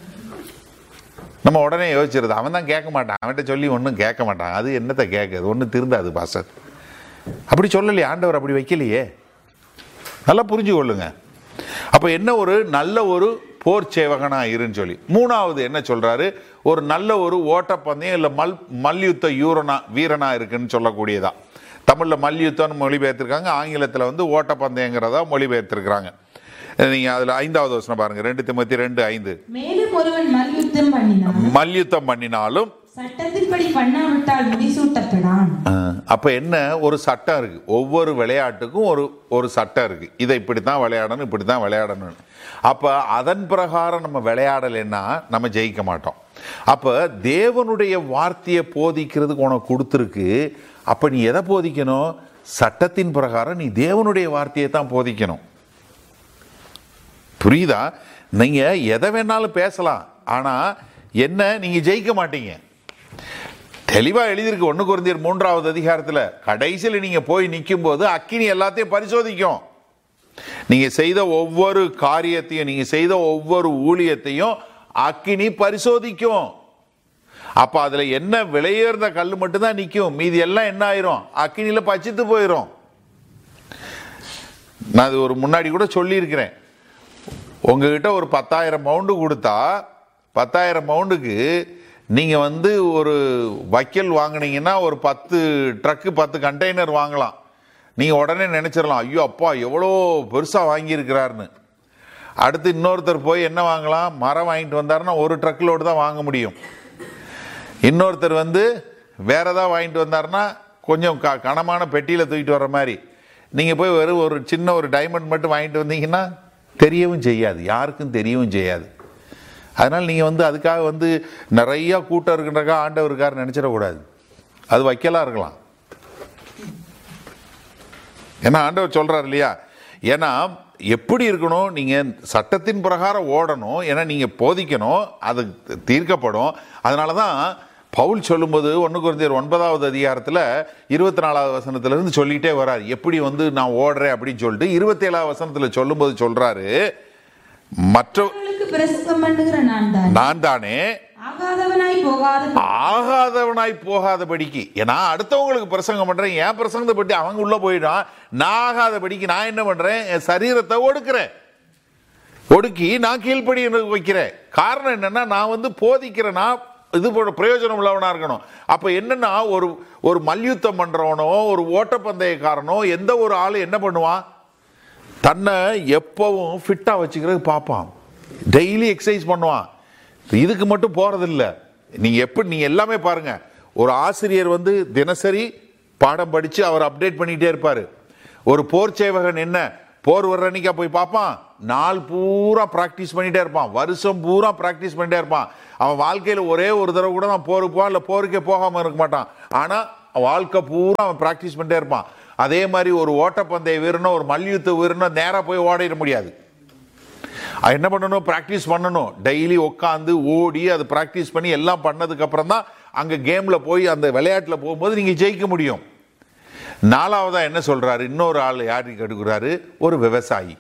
நம்ம உடனே யோசிச்சிருது அவன் தான் கேட்க மாட்டான் அவன்கிட்ட சொல்லி ஒன்றும் கேட்க மாட்டான் அது என்னத்தை கேட்குது ஒன்றும் திருந்தாது பாசர் அப்படி சொல்லலையே ஆண்டவர் அப்படி வைக்கலையே நல்லா புரிஞ்சு கொள்ளுங்க அப்போ என்ன ஒரு நல்ல ஒரு போர் சேவகனா இருன்னு சொல்லி மூணாவது என்ன சொல்றாரு ஒரு நல்ல ஒரு ஓட்டப்பந்தயம் இல்லை மல் மல்யுத்த யூரனா வீரனா இருக்குன்னு சொல்லக்கூடியதா தமிழ்ல மல்யுத்தம்னு மொழிபெயர்த்திருக்காங்க ஆங்கிலத்தில் வந்து ஓட்டப்பந்தயங்கிறதா மொழிபெயர்த்திருக்கிறாங்க நீங்க அதுல ஐந்தாவது வசனம் பாருங்க ரெண்டு திமுத்தி ரெண்டு ஐந்து
மேலும் ஒருவன் மல்யுத்தம் பண்ணினான்
மல்யுத்தம் பண்ணினாலும்
சட்டத்தின்படி பண்ணாவிட்டால் முடிசூட்டப்படான்
அஹ், அப்ப என்ன ஒரு சட்டம் இருக்கு ஒவ்வொரு விளையாட்டுக்கும் ஒரு ஒரு சட்டம் இருக்கு இதை இப்படித்தான் விளையாடணும் இப்படித்தான் விளையாடணும் அப்ப அதன் பிரகாரம் நம்ம விளையாடலைன்னா நம்ம ஜெயிக்க மாட்டோம் அப்ப தேவனுடைய வார்த்தையை போதிக்கிறதுக்கு உனக்கு கொடுத்துருக்கு அப்ப நீ எதை போதிக்கணும் சட்டத்தின் பிரகாரம் நீ தேவனுடைய வார்த்தையை தான் போதிக்கணும் புரியுதா நீங்க எதை வேணாலும் பேசலாம் ஆனா என்ன நீங்க ஜெயிக்க மாட்டீங்க தெளிவா எழுதியிருக்கு ஒண்ணு குறைந்தர் மூன்றாவது அதிகாரத்துல கடைசியில் நீங்க போய் நிற்கும் போது அக்கினி எல்லாத்தையும் பரிசோதிக்கும் நீங்க செய்த ஒவ்வொரு காரியத்தையும் நீங்க செய்த ஒவ்வொரு ஊழியத்தையும் அக்கினி பரிசோதிக்கும் அப்ப அதுல என்ன விலையேர்ந்த கல் மட்டும்தான் நிற்கும் மீதி எல்லாம் என்ன ஆயிரும் அக்கினியில பச்சித்து போயிடும் நான் அது ஒரு முன்னாடி கூட சொல்லியிருக்கிறேன் உங்ககிட்ட ஒரு பத்தாயிரம் பவுண்டு கொடுத்தா பத்தாயிரம் பவுண்டுக்கு நீங்கள் வந்து ஒரு வைக்கல் வாங்குனீங்கன்னா ஒரு பத்து ட்ரக்கு பத்து கண்டெய்னர் வாங்கலாம் நீங்கள் உடனே நினச்சிடலாம் ஐயோ அப்பா எவ்வளோ பெருசாக வாங்கியிருக்கிறாருன்னு அடுத்து இன்னொருத்தர் போய் என்ன வாங்கலாம் மரம் வாங்கிட்டு வந்தாருன்னா ஒரு ட்ரக் லோடு தான் வாங்க முடியும் இன்னொருத்தர் வந்து வேற ஏதாவது வாங்கிட்டு வந்தாருன்னா கொஞ்சம் க கனமான பெட்டியில் தூக்கிட்டு வர மாதிரி நீங்கள் போய் வெறும் ஒரு சின்ன ஒரு டைமண்ட் மட்டும் வாங்கிட்டு வந்தீங்கன்னா தெரியவும் செய்யாது யாருக்கும் தெரியவும் செய்யாது அதனால் நீங்கள் வந்து அதுக்காக வந்து நிறைய கூட்டம் இருக்குன்றக்கா ஆண்டவர் இருக்காரு நினச்சிடக்கூடாது அது வைக்கலாம் இருக்கலாம் ஏன்னா ஆண்டவர் சொல்றார் இல்லையா ஏன்னா எப்படி இருக்கணும் நீங்க சட்டத்தின் பிரகாரம் ஓடணும் ஏன்னா நீங்க போதிக்கணும் அது தீர்க்கப்படும் அதனால தான் பவுல் சொல்லும்போது ஒன்று குறைந்தர் ஒன்பதாவது அதிகாரத்தில் இருபத்தி நாலாவது வசனத்துல இருந்து சொல்லிட்டே வரார் எப்படி வந்து நான் ஓடுறேன் அப்படின்னு சொல்லிட்டு இருபத்தேழாவது வசனத்தில் சொல்லும்போது சொல்றாரு மற்ற
அவர்களுக்கு பிரசங்கம் பண்ணுகிற நான் தான்
நான் தானே
ஆகாதவனாய் போகாத
ஆகாதவனாய் போகாதபடிக்கு ஏன்னா அடுத்தவங்களுக்கு பிரசங்கம் பண்றேன் என் பிரசங்கத்தை பற்றி அவங்க உள்ள போயிடான் நான் ஆகாதபடிக்கு நான் என்ன பண்றேன் என் சரீரத்தை ஒடுக்குறேன் ஒடுக்கி நான் கீழ்ப்படி வைக்கிறேன் காரணம் என்னன்னா நான் வந்து போதிக்கிறேன்னா இது போல பிரயோஜனம் உள்ளவனா இருக்கணும் அப்ப என்னன்னா ஒரு ஒரு மல்யுத்தம் பண்றவனோ ஒரு ஓட்டப்பந்தயக்காரனோ எந்த ஒரு ஆளு என்ன பண்ணுவான் தன்னை எப்பவும் ஃபிட்டா வச்சுக்கிறதுக்கு பார்ப்பான் டெய்லி எக்ஸசைஸ் பண்ணுவான் இதுக்கு மட்டும் போறதில்ல நீங்க எப்படி நீங்க எல்லாமே பாருங்க ஒரு ஆசிரியர் வந்து தினசரி பாடம் படிச்சு அவர் அப்டேட் பண்ணிட்டே இருப்பாரு ஒரு போர் சேவகன் என்ன போர் வர்ற அன்னைக்கா போய் பார்ப்பான் நாள் பூரா பிராக்டிஸ் பண்ணிட்டே இருப்பான் வருஷம் பூரா பிராக்டிஸ் பண்ணிட்டே இருப்பான் அவன் வாழ்க்கையில ஒரே ஒரு தடவை கூட தான் போருக்கு போவான் இல்லை போருக்கே போகாம இருக்க மாட்டான் ஆனா வாழ்க்கை பூரா அவன் பிராக்டிஸ் பண்ணிட்டே இருப்பான் அதே மாதிரி ஒரு ஓட்டப்பந்தய வீரனோ ஒரு மல்யுத்த வீரனோ நேரா போய் ஓடிட முடியாது அது என்ன பண்ணணும் ப்ராக்டிஸ் பண்ணணும் டெய்லி உட்காந்து ஓடி அது ப்ராக்டிஸ் பண்ணி எல்லாம் பண்ணதுக்கு அப்புறம் தான் அங்க கேம்ல போய் அந்த விளையாட்டுல போகும்போது நீங்க ஜெயிக்க முடியும் நாலாவதா என்ன சொல்றாரு இன்னொரு ஆள் யாருக்கு எடுக்கிறாரு ஒரு விவசாயி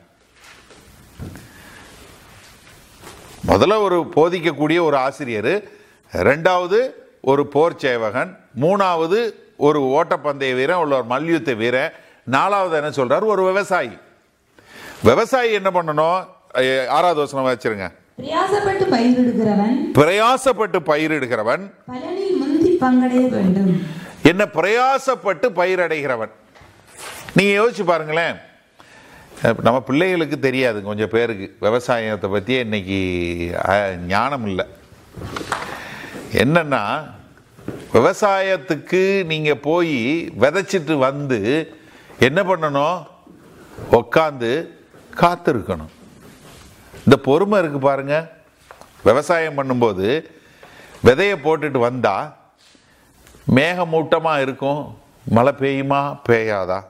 முதல்ல ஒரு போதிக்கக்கூடிய ஒரு ஆசிரியர் ரெண்டாவது ஒரு போர் சேவகன் மூணாவது ஒரு ஓட்டப்பந்தய வீரன் உள்ள ஒரு மல்யுத்த வீரன் நாலாவது என்ன சொல்றாரு ஒரு விவசாயி விவசாயி என்ன பண்ணணும் ஐய, ஆறாவது வசனம் வச்சிருங்க
பிரயாசப்பட்டு பயிரிடுகிறவன்
பிரயாசப்பட்டு பயிரிடுகிறவன்
பலனில் முந்தி பங்கடைய வேண்டும்
என்ன பிரயாசப்பட்டு பயிரடைகிறவன் நீங்க யோசிச்சு பாருங்களேன் இப்ப நம்ம பிள்ளைகளுக்கு தெரியாது கொஞ்சம் பேருக்கு விவசாயத்தை பத்தி இன்னைக்கு அஹ், ஞானம் இல்லை என்னன்னா விவசாயத்துக்கு நீங்க போய் விதைச்சிட்டு வந்து என்ன பண்ணணும் உக்காந்து காத்திருக்கணும் இந்த பொறுமை இருக்கு பாருங்க விவசாயம் பண்ணும்போது விதையை போட்டுட்டு வந்தா மேகமூட்டமா இருக்கும் மழை பெய்யுமா பெய்யாதா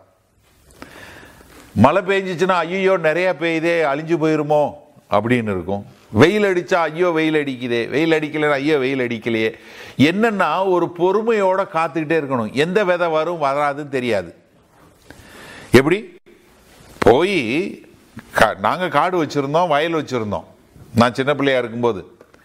மழை பெஞ்சிச்சுன்னா ஐயோ நிறைய பெய்யுதே அழிஞ்சு போயிருமோ அப்படின்னு இருக்கும் வெயில் அடிச்சா ஐயோ வெயில் அடிக்குதே வெயில் அடிக்கலைன்னா ஐயோ வெயில் அடிக்கலையே என்னன்னா ஒரு பொறுமையோட காத்துக்கிட்டே இருக்கணும் எந்த விதை வரும் வராதுன்னு தெரியாது எப்படி போய் நாங்கள் காடு வச்சுருந்தோம் வயல் வச்சுருந்தோம் நான் சின்ன பிள்ளையா இருக்கும்போது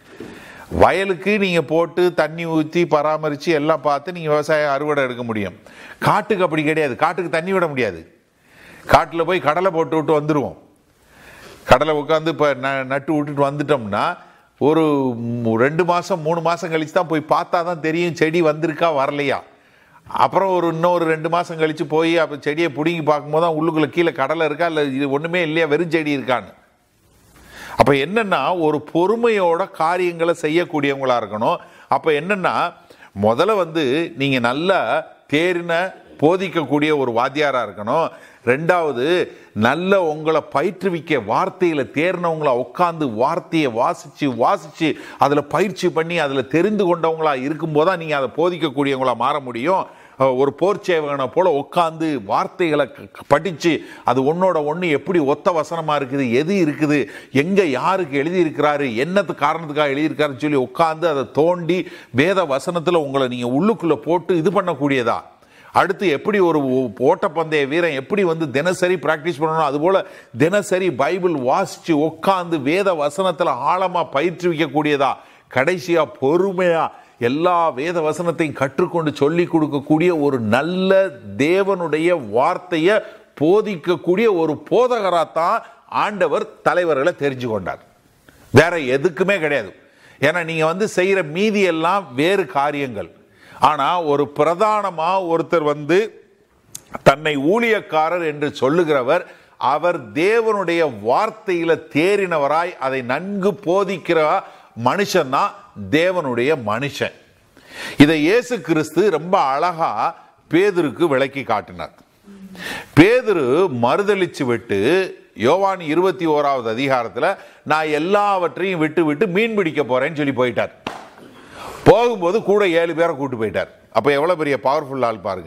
வயலுக்கு நீங்கள் போட்டு தண்ணி ஊற்றி பராமரித்து எல்லாம் பார்த்து நீங்கள் விவசாயம் அறுவடை எடுக்க முடியும் காட்டுக்கு அப்படி கிடையாது காட்டுக்கு தண்ணி விட முடியாது காட்டில் போய் கடலை போட்டு விட்டு வந்துடுவோம் கடலை உட்காந்து இப்போ நட்டு விட்டுட்டு வந்துட்டோம்னா ஒரு மு- ரெண்டு மாதம் மூணு மாதம் கழிச்சு தான் போய் பார்த்தா தான் தெரியும் செடி வந்திருக்கா வரலையா அப்புறம் ஒரு இன்னொரு ரெண்டு மாதம் கழிச்சு போய் அப்போ செடியை பிடுங்கி பார்க்கும்போது தான் உள்ளுக்குள்ளே கீழே கடலை இருக்கா இல்லை இது ஒன்றுமே இல்லையா வெறும் செடி இருக்கான்னு அப்ப என்னன்னா ஒரு பொறுமையோட காரியங்களை செய்யக்கூடியவங்களா இருக்கணும் அப்ப என்னன்னா முதல்ல வந்து நீங்க நல்லா தேறின போதிக்கக்கூடிய ஒரு வாத்தியாரா இருக்கணும் ரெண்டாவது நல்ல உங்களை பயிற்றுவிக்க வார்த்தையில தேர்னவங்களா உட்கார்ந்து வார்த்தையை வாசிச்சு வாசிச்சு அதுல பயிற்சி பண்ணி அதுல தெரிந்து கொண்டவங்களா இருக்கும்போது தான் நீங்க அதை போதிக்கக்கூடியவங்களா மாற முடியும் அஹ் ஒரு போர்ச்சேவகனை போல உட்காந்து வார்த்தைகளை க- க- படிச்சு அது ஒன்னோட ஒண்ணு எப்படி ஒத்த வசனமா இருக்குது எது இருக்குது எங்க யாருக்கு எழுதி இருக்கிறாரு என்னத்து காரணத்துக்காக எழுதியிருக்காருன்னு சொல்லி உட்காந்து அதை தோண்டி வேத வசனத்துல உங்களை நீங்க உள்ளுக்குள்ள போட்டு இது பண்ணக்கூடியதா அடுத்து எப்படி ஒரு ஓ- ஓட்டப்பந்தய வீரன் எப்படி வந்து தினசரி பிராக்டிஸ் பண்ணணும் அதுபோல தினசரி பைபிள் வாசிச்சு உட்காந்து வேத வசனத்துல ஆழமா பயிற்றுவிக்கக்கூடியதா கடைசியா பொறுமையா எல்லா வேத வசனத்தையும் கற்றுக்கொண்டு சொல்லி கொடுக்கக்கூடிய ஒரு நல்ல தேவனுடைய வார்த்தையை போதிக்கக்கூடிய ஒரு போதகராத்தான் ஆண்டவர் தலைவர்களை தெரிஞ்சு கொண்டார் வேற எதுக்குமே கிடையாது ஏன்னா நீங்க வந்து செய்யற மீதி எல்லாம் வேறு காரியங்கள் ஆனா ஒரு பிரதானமா ஒருத்தர் வந்து தன்னை ஊழியக்காரர் என்று சொல்லுகிறவர் அவர் தேவனுடைய வார்த்தையில தேறினவராய் அதை நன்கு போதிக்கிற மனுஷன் தான் தேவனுடைய மனுஷன் இதை இயேசு கிறிஸ்து ரொம்ப அழகா பேதுருக்கு விளக்கி காட்டினார் பேதுரு மறுதளிச்சு விட்டு யோவான் இருபத்தி ஓராவது அதிகாரத்துல நான் எல்லாவற்றையும் விட்டு விட்டு மீன் பிடிக்க போறேன்னு சொல்லி போயிட்டார் போகும்போது கூட ஏழு பேரை கூட்டு போயிட்டார் அப்ப எவ்வளவு பெரிய பவர்ஃபுல் ஆள் பாருங்க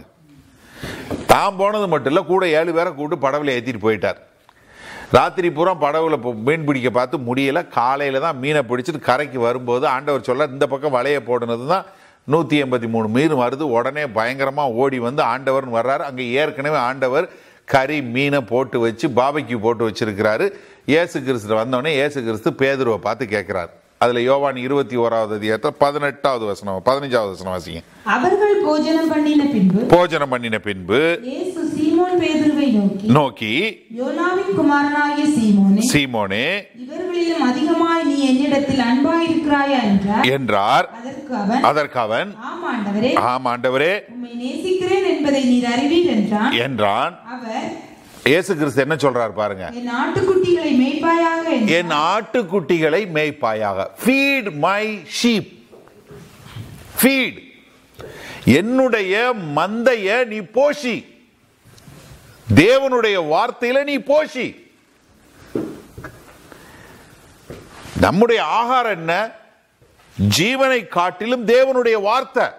தான் போனது மட்டும் இல்ல கூட ஏழு பேரை கூட்டு படகுல ஏத்திட்டு போயிட்டார் ராத்திரி பூரா படகுல போ- மீன் பிடிக்க பார்த்து முடியல காலையில தான் மீனை பிடிச்சிட்டு கரைக்கு வரும்போது ஆண்டவர் சொல்ல இந்த பக்கம் வலைய போடுனது தான் நூத்தி எண்பத்தி மூணு மீன் வருது உடனே பயங்கரமா ஓடி வந்து ஆண்டவர்னு வர்றாரு அங்க ஏற்கனவே ஆண்டவர் கறி மீனை போட்டு வச்சு பாபைக்கு போட்டு வச்சிருக்கிறாரு இயேசு கிறிஸ்து வந்தோடனே இயேசு கிறிஸ்து பேதுருவை பார்த்து கேட்கிறார் அதுல யோவான் இருபத்தி ஓராவது அதிகாரத்தில் பதினெட்டாவது வசனம் பதினஞ்சாவது வசனம் வாசிங்க
அவர்கள் போஜனம் பண்ணின பின்பு
போஜனம் பண்ணின பின்பு
இயேசு சீமோன் பேதுருவை நோக்கி
நோக்கி
யோனாவின் குமாரனாகிய சீமோனே
சீமோனே
இவர்களிலும் அதிகமாய் நீ என்னிடத்தில் அன்பாயிருக்கிறாயா என்றார்
என்றார்
அதற்கு அவன்
அதற்கு அவன்
ஆம் ஆண்டவரே
ஆம் ஆண்டவரே
உம்மை நேசிக்கிறேன் என்பதை நீர் அறிவீர் என்றான்
என்றான்
அவர்
இயேசு கிறிஸ்து என்ன சொல்றாரு பாருங்க
என் ஆட்டுக்குட்டிகளை மேய்ப்பாயாக என்றார்.
என் ஆட்டுக்குட்டிகளை மேய்ப்பாயாக ஃபீட் மை ஷீப் ஃபீட் என்னுடைய மந்தைய நீ போஷி தேவனுடைய வார்த்தையில நீ போஷி நம்முடைய ஆகாரம் என்ன ஜீவனை காட்டிலும் தேவனுடைய வார்த்தை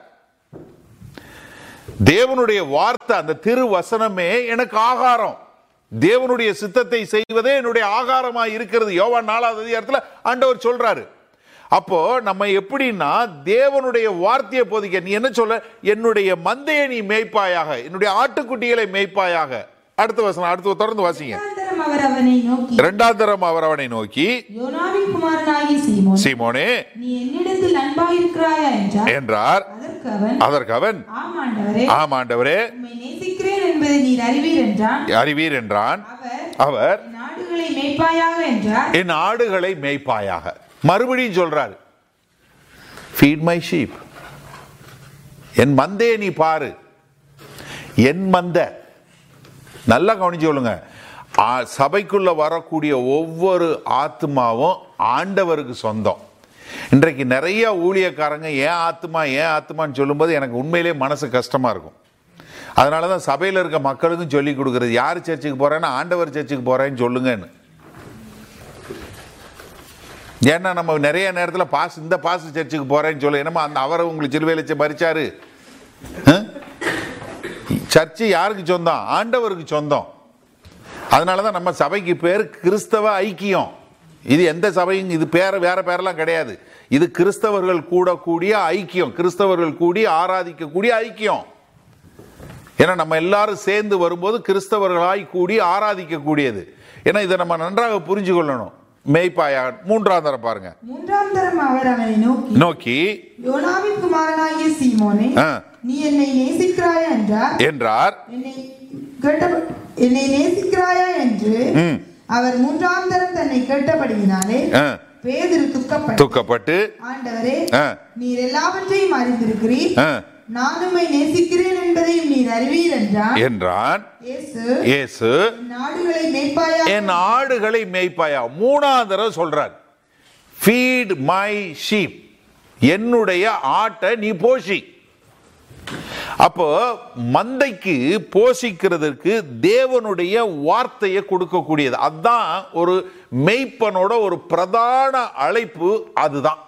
தேவனுடைய வார்த்தை அந்த திருவசனமே எனக்கு ஆகாரம் தேவனுடைய சித்தத்தை செய்வதே என்னுடைய ஆகாரமா இருக்கிறது யோவான் நாலாவது அதிகாரத்துல ஆண்டவர் சொல்றாரு அப்போ நம்ம எப்படின்னா தேவனுடைய வார்த்தையை போதிக்க நீ என்ன சொல்ல என்னுடைய மந்தையை நீ மேய்ப்பாயாக என்னுடைய ஆட்டுக்குட்டிகளை மேய்ப்பாயாக அடுத்த வசனம் அடுத்து தொடர்ந்து வாசிங்க
இரண்டாந்தரம் அவர் அவனை நோக்கி
இரண்டாம் தரம் அவர் அவனை நோக்கி
யோனாவின் குமாரனாகிய சீமோன்
சீமோனே
நீ என்னிடத்தில் அன்பாயிருக்கிறாயா என்றார்
என்றார்
அதற்கு அவன்
அதற்கு அவன்
ஆம் ஆண்டவரே
ஆம் ஆண்டவரே
உம்மை நேசிக்கிறேன் என்பதை நீர் அறிவீர் என்றான்
அறிவீர் என்றான்
அவர்
அவர்
என் ஆடுகளை மேய்ப்பாயாக என்றார்
என் ஆடுகளை மேய்ப்பாயாக மறுபடியும் சொல்றாரு ஃபீட் மை ஷீப் என் மந்தையை நீ பாரு என் மந்த நல்லா கவனிச்சு சொல்லுங்க ஆ, சபைக்குள்ள வரக்கூடிய ஒவ்வொரு ஆத்மாவும் ஆண்டவருக்கு சொந்தம் இன்றைக்கு நிறைய ஊழியக்காரங்க ஏன் ஆத்மா ஏன் ஆத்மான்னு சொல்லும்போது எனக்கு உண்மையிலே மனசு கஷ்டமா இருக்கும் அதனால தான் சபையில் இருக்க மக்களுக்கும் சொல்லி கொடுக்குறது யார் சர்ச்சுக்கு போறேன்னா ஆண்டவர் சர்ச்சுக்கு போறேன்னு சொல்லுங்கன்னு ஏன்னா நம்ம நிறைய நேரத்தில் பாஸ் இந்த பாஸ் சர்ச்சுக்கு போறேன்னு சொல்ல என்னமா அந்த அவரை உங்களுக்கு சிலுவையில் வச்சு மறிச்சாரு அஹ்? சர்ச்சு யாருக்கு சொந்தம் ஆண்டவருக்கு சொந்தம் அதனால தான் நம்ம சபைக்கு பேர் கிறிஸ்தவ ஐக்கியம் இது எந்த சபையும் இது பேர் வேற பேரெல்லாம் கிடையாது இது கிறிஸ்தவர்கள் கூடக்கூடிய ஐக்கியம் கிறிஸ்தவர்கள் கூடி ஆராதிக்கக்கூடிய ஐக்கியம் ஏன்னா நம்ம எல்லாரும் சேர்ந்து வரும்போது கிறிஸ்தவர்களாய் கூடி ஆராதிக்கக்கூடியது ஏன்னா இதை நம்ம நன்றாக புரிஞ்சு கொள்ளணும் மேய்ப்பாயா மூன்றாம் தரம் பாருங்க
மூன்றாம் தரம் அவர் அவனை நோக்கி
நோக்கி
யோனாவின் குமாரனாகிய சீமோனே
ஆ.
நீ என்னை நேசிக்கிறாயா என்றார்
என்றார்
என்னை கேட்ட என்னை நேசிக்கிறாயா என்று
ம்.
அவர் மூன்றாம் தரம் தன்னை கேட்டபடியினாலே
ஆ,
பேதுரு துக்கப்பட்டு
துக்கப்பட்டு
ஆண்டவரே
ஆ.
நீர் எல்லாவற்றையும் அறிந்திருக்கிறீர்
ஆ,
நான் உம்மை நேசிக்கிறேன் என்பதையும் நீர் அறிவீர் என்றான்
என்றான்
இயேசு
இயேசு
என் நாடுகளை மேய்ப்பாயா
என் ஆடுகளை மேய்ப்பாயா மூணாவது தடவை சொல்றார் ஃபீட் மை ஷீப் என்னுடைய ஆட்டை நீ போஷி அப்போ மந்தைக்கு போஷிக்கிறதுக்கு தேவனுடைய வார்த்தையை கொடுக்கக்கூடியது அதுதான் ஒரு மெய்ப்பனோட ஒரு பிரதான அழைப்பு அதுதான்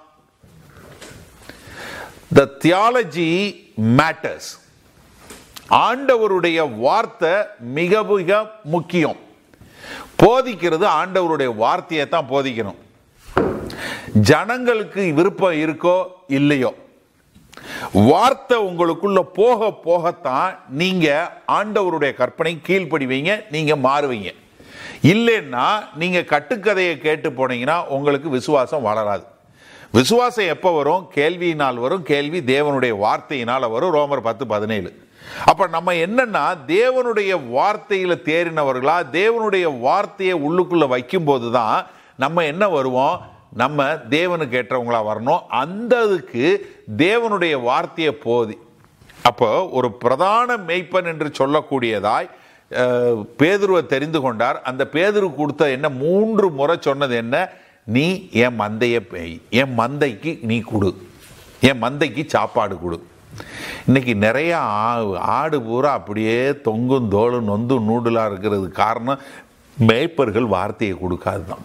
த தியாலஜி மேட்டர்ஸ் ஆண்டவருடைய வார்த்தை மிக மிக முக்கியம் போதிக்கிறது ஆண்டவருடைய வார்த்தையை தான் போதிக்கணும் ஜனங்களுக்கு விருப்பம் இருக்கோ இல்லையோ வார்த்தை உங்களுக்குள்ள போக போகத்தான் நீங்க ஆண்டவருடைய கற்பனை கீழ்ப்படிவீங்க நீங்க மாறுவீங்க இல்லைன்னா நீங்க கட்டுக்கதையை கேட்டு போனீங்கன்னா உங்களுக்கு விசுவாசம் வளராது விசுவாசம் எப்போ வரும் கேள்வியினால் வரும் கேள்வி தேவனுடைய வார்த்தையினால் வரும் ரோமர் பத்து பதினேழு அப்ப நம்ம என்னன்னா தேவனுடைய வார்த்தையில தேறினவர்களா தேவனுடைய வார்த்தையை உள்ளுக்குள்ள வைக்கும்போது தான் நம்ம என்ன வருவோம் நம்ம தேவனுக்கு ஏற்றவங்களா வரணும் அந்த அதுக்கு தேவனுடைய வார்த்தையை போதி அப்போ ஒரு பிரதான மெய்ப்பன் என்று சொல்லக்கூடியதாய் அஹ், பேதுருவை தெரிந்து கொண்டார் அந்த பேதுரு கொடுத்த என்ன மூன்று முறை சொன்னது என்ன நீ என் மந்தையை பேய் என் மந்தைக்கு நீ கொடு என் மந்தைக்கு சாப்பாடு கொடு இன்னைக்கு நிறைய ஆ- ஆடு பூரா அப்படியே தொங்கும் தோளும் நொந்து நூடுலா இருக்கிறது காரணம் மேய்ப்பர்கள் வார்த்தையை கொடுக்காது தான்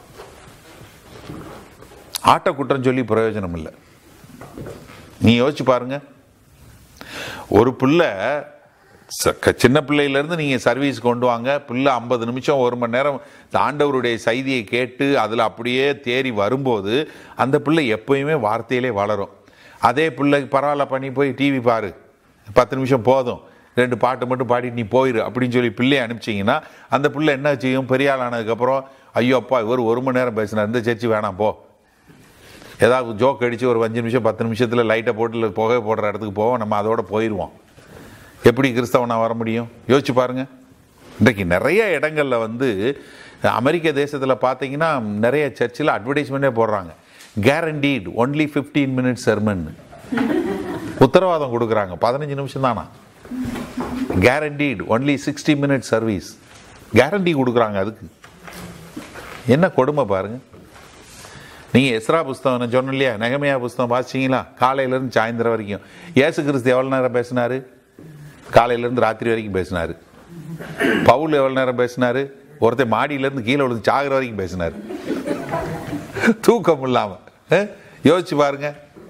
ஆட்டை குற்றம் சொல்லி பிரயோஜனம் இல்லை நீ யோசிச்சு பாருங்க ஒரு பிள்ளை ச- க- சின்ன பிள்ளையிலேருந்து நீங்கள் சர்வீஸ் கொண்டு வாங்க பிள்ளை ஐம்பது நிமிஷம் ஒரு மணி நேரம் இந்த ஆண்டவருடைய செய்தியை கேட்டு அதில் அப்படியே தேறி வரும்போது அந்த பிள்ளை எப்பயுமே வார்த்தையிலே வளரும் அதே பிள்ளைக்கு பரவாயில்ல பண்ணி போய் டிவி பாரு பத்து நிமிஷம் போதும் ரெண்டு பாட்டு மட்டும் பாடிட்டு நீ போயிரு அப்படின்னு சொல்லி பிள்ளையை அனுப்பிச்சிங்கன்னா அந்த பிள்ளை என்ன செய்யும் பெரிய ஆள் ஆனதுக்கப்புறம் ஐயோ அப்பா இவர் ஒரு மணி நேரம் பேசினார் இந்த சர்ச்சு வேணாம் போ ஏதாவது ஜோக் அடித்து ஒரு அஞ்சு நிமிஷம் பத்து நிமிஷத்தில் லைட்டை போட்டு இல்லை புகை போடுற இடத்துக்கு போவோம் நம்ம அதோட போயிடுவோம் எப்படி கிறிஸ்தவனா வர முடியும் யோசிச்சு பாருங்க இன்றைக்கு நிறைய இடங்கள்ல வந்து அமெரிக்க தேசத்தில் பார்த்தீங்கன்னா நிறைய சர்ச்சில் அட்வர்டைஸ்மெண்ட்டே போடுறாங்க கேரண்டீட் ஒன்லி 15 மினிட்ஸ் செர்மன் உத்தரவாதம் கொடுக்குறாங்க பதினஞ்சு நிமிஷம் தானா guaranteed only sixty minute service guarantee கொடுக்குறாங்க அதுக்கு என்ன கொடுமை பாருங்க நீங்க எஸ்ரா புஸ்தகம் நான் சொன்னேன் இல்லையா நெகமையா புஸ்தகம் வாசிச்சீங்களா காலையில இருந்து சாயந்தரம் வரைக்கும் இயேசு கிறிஸ்து எவ்வளவு நேரம் பேசினாரு காலையில இருந்து ராத்திரி வரைக்கும் பேசினாரு பவுல் எவ்வளவு நேரம் பேசினாரு ஒருத்தன் மாடியில இருந்து கீழே விழுந்து சாகுற வரைக்கும் பேசினாரு தூக்கம் இல்லாம அஹ்? யோசிச்சு பாருங்க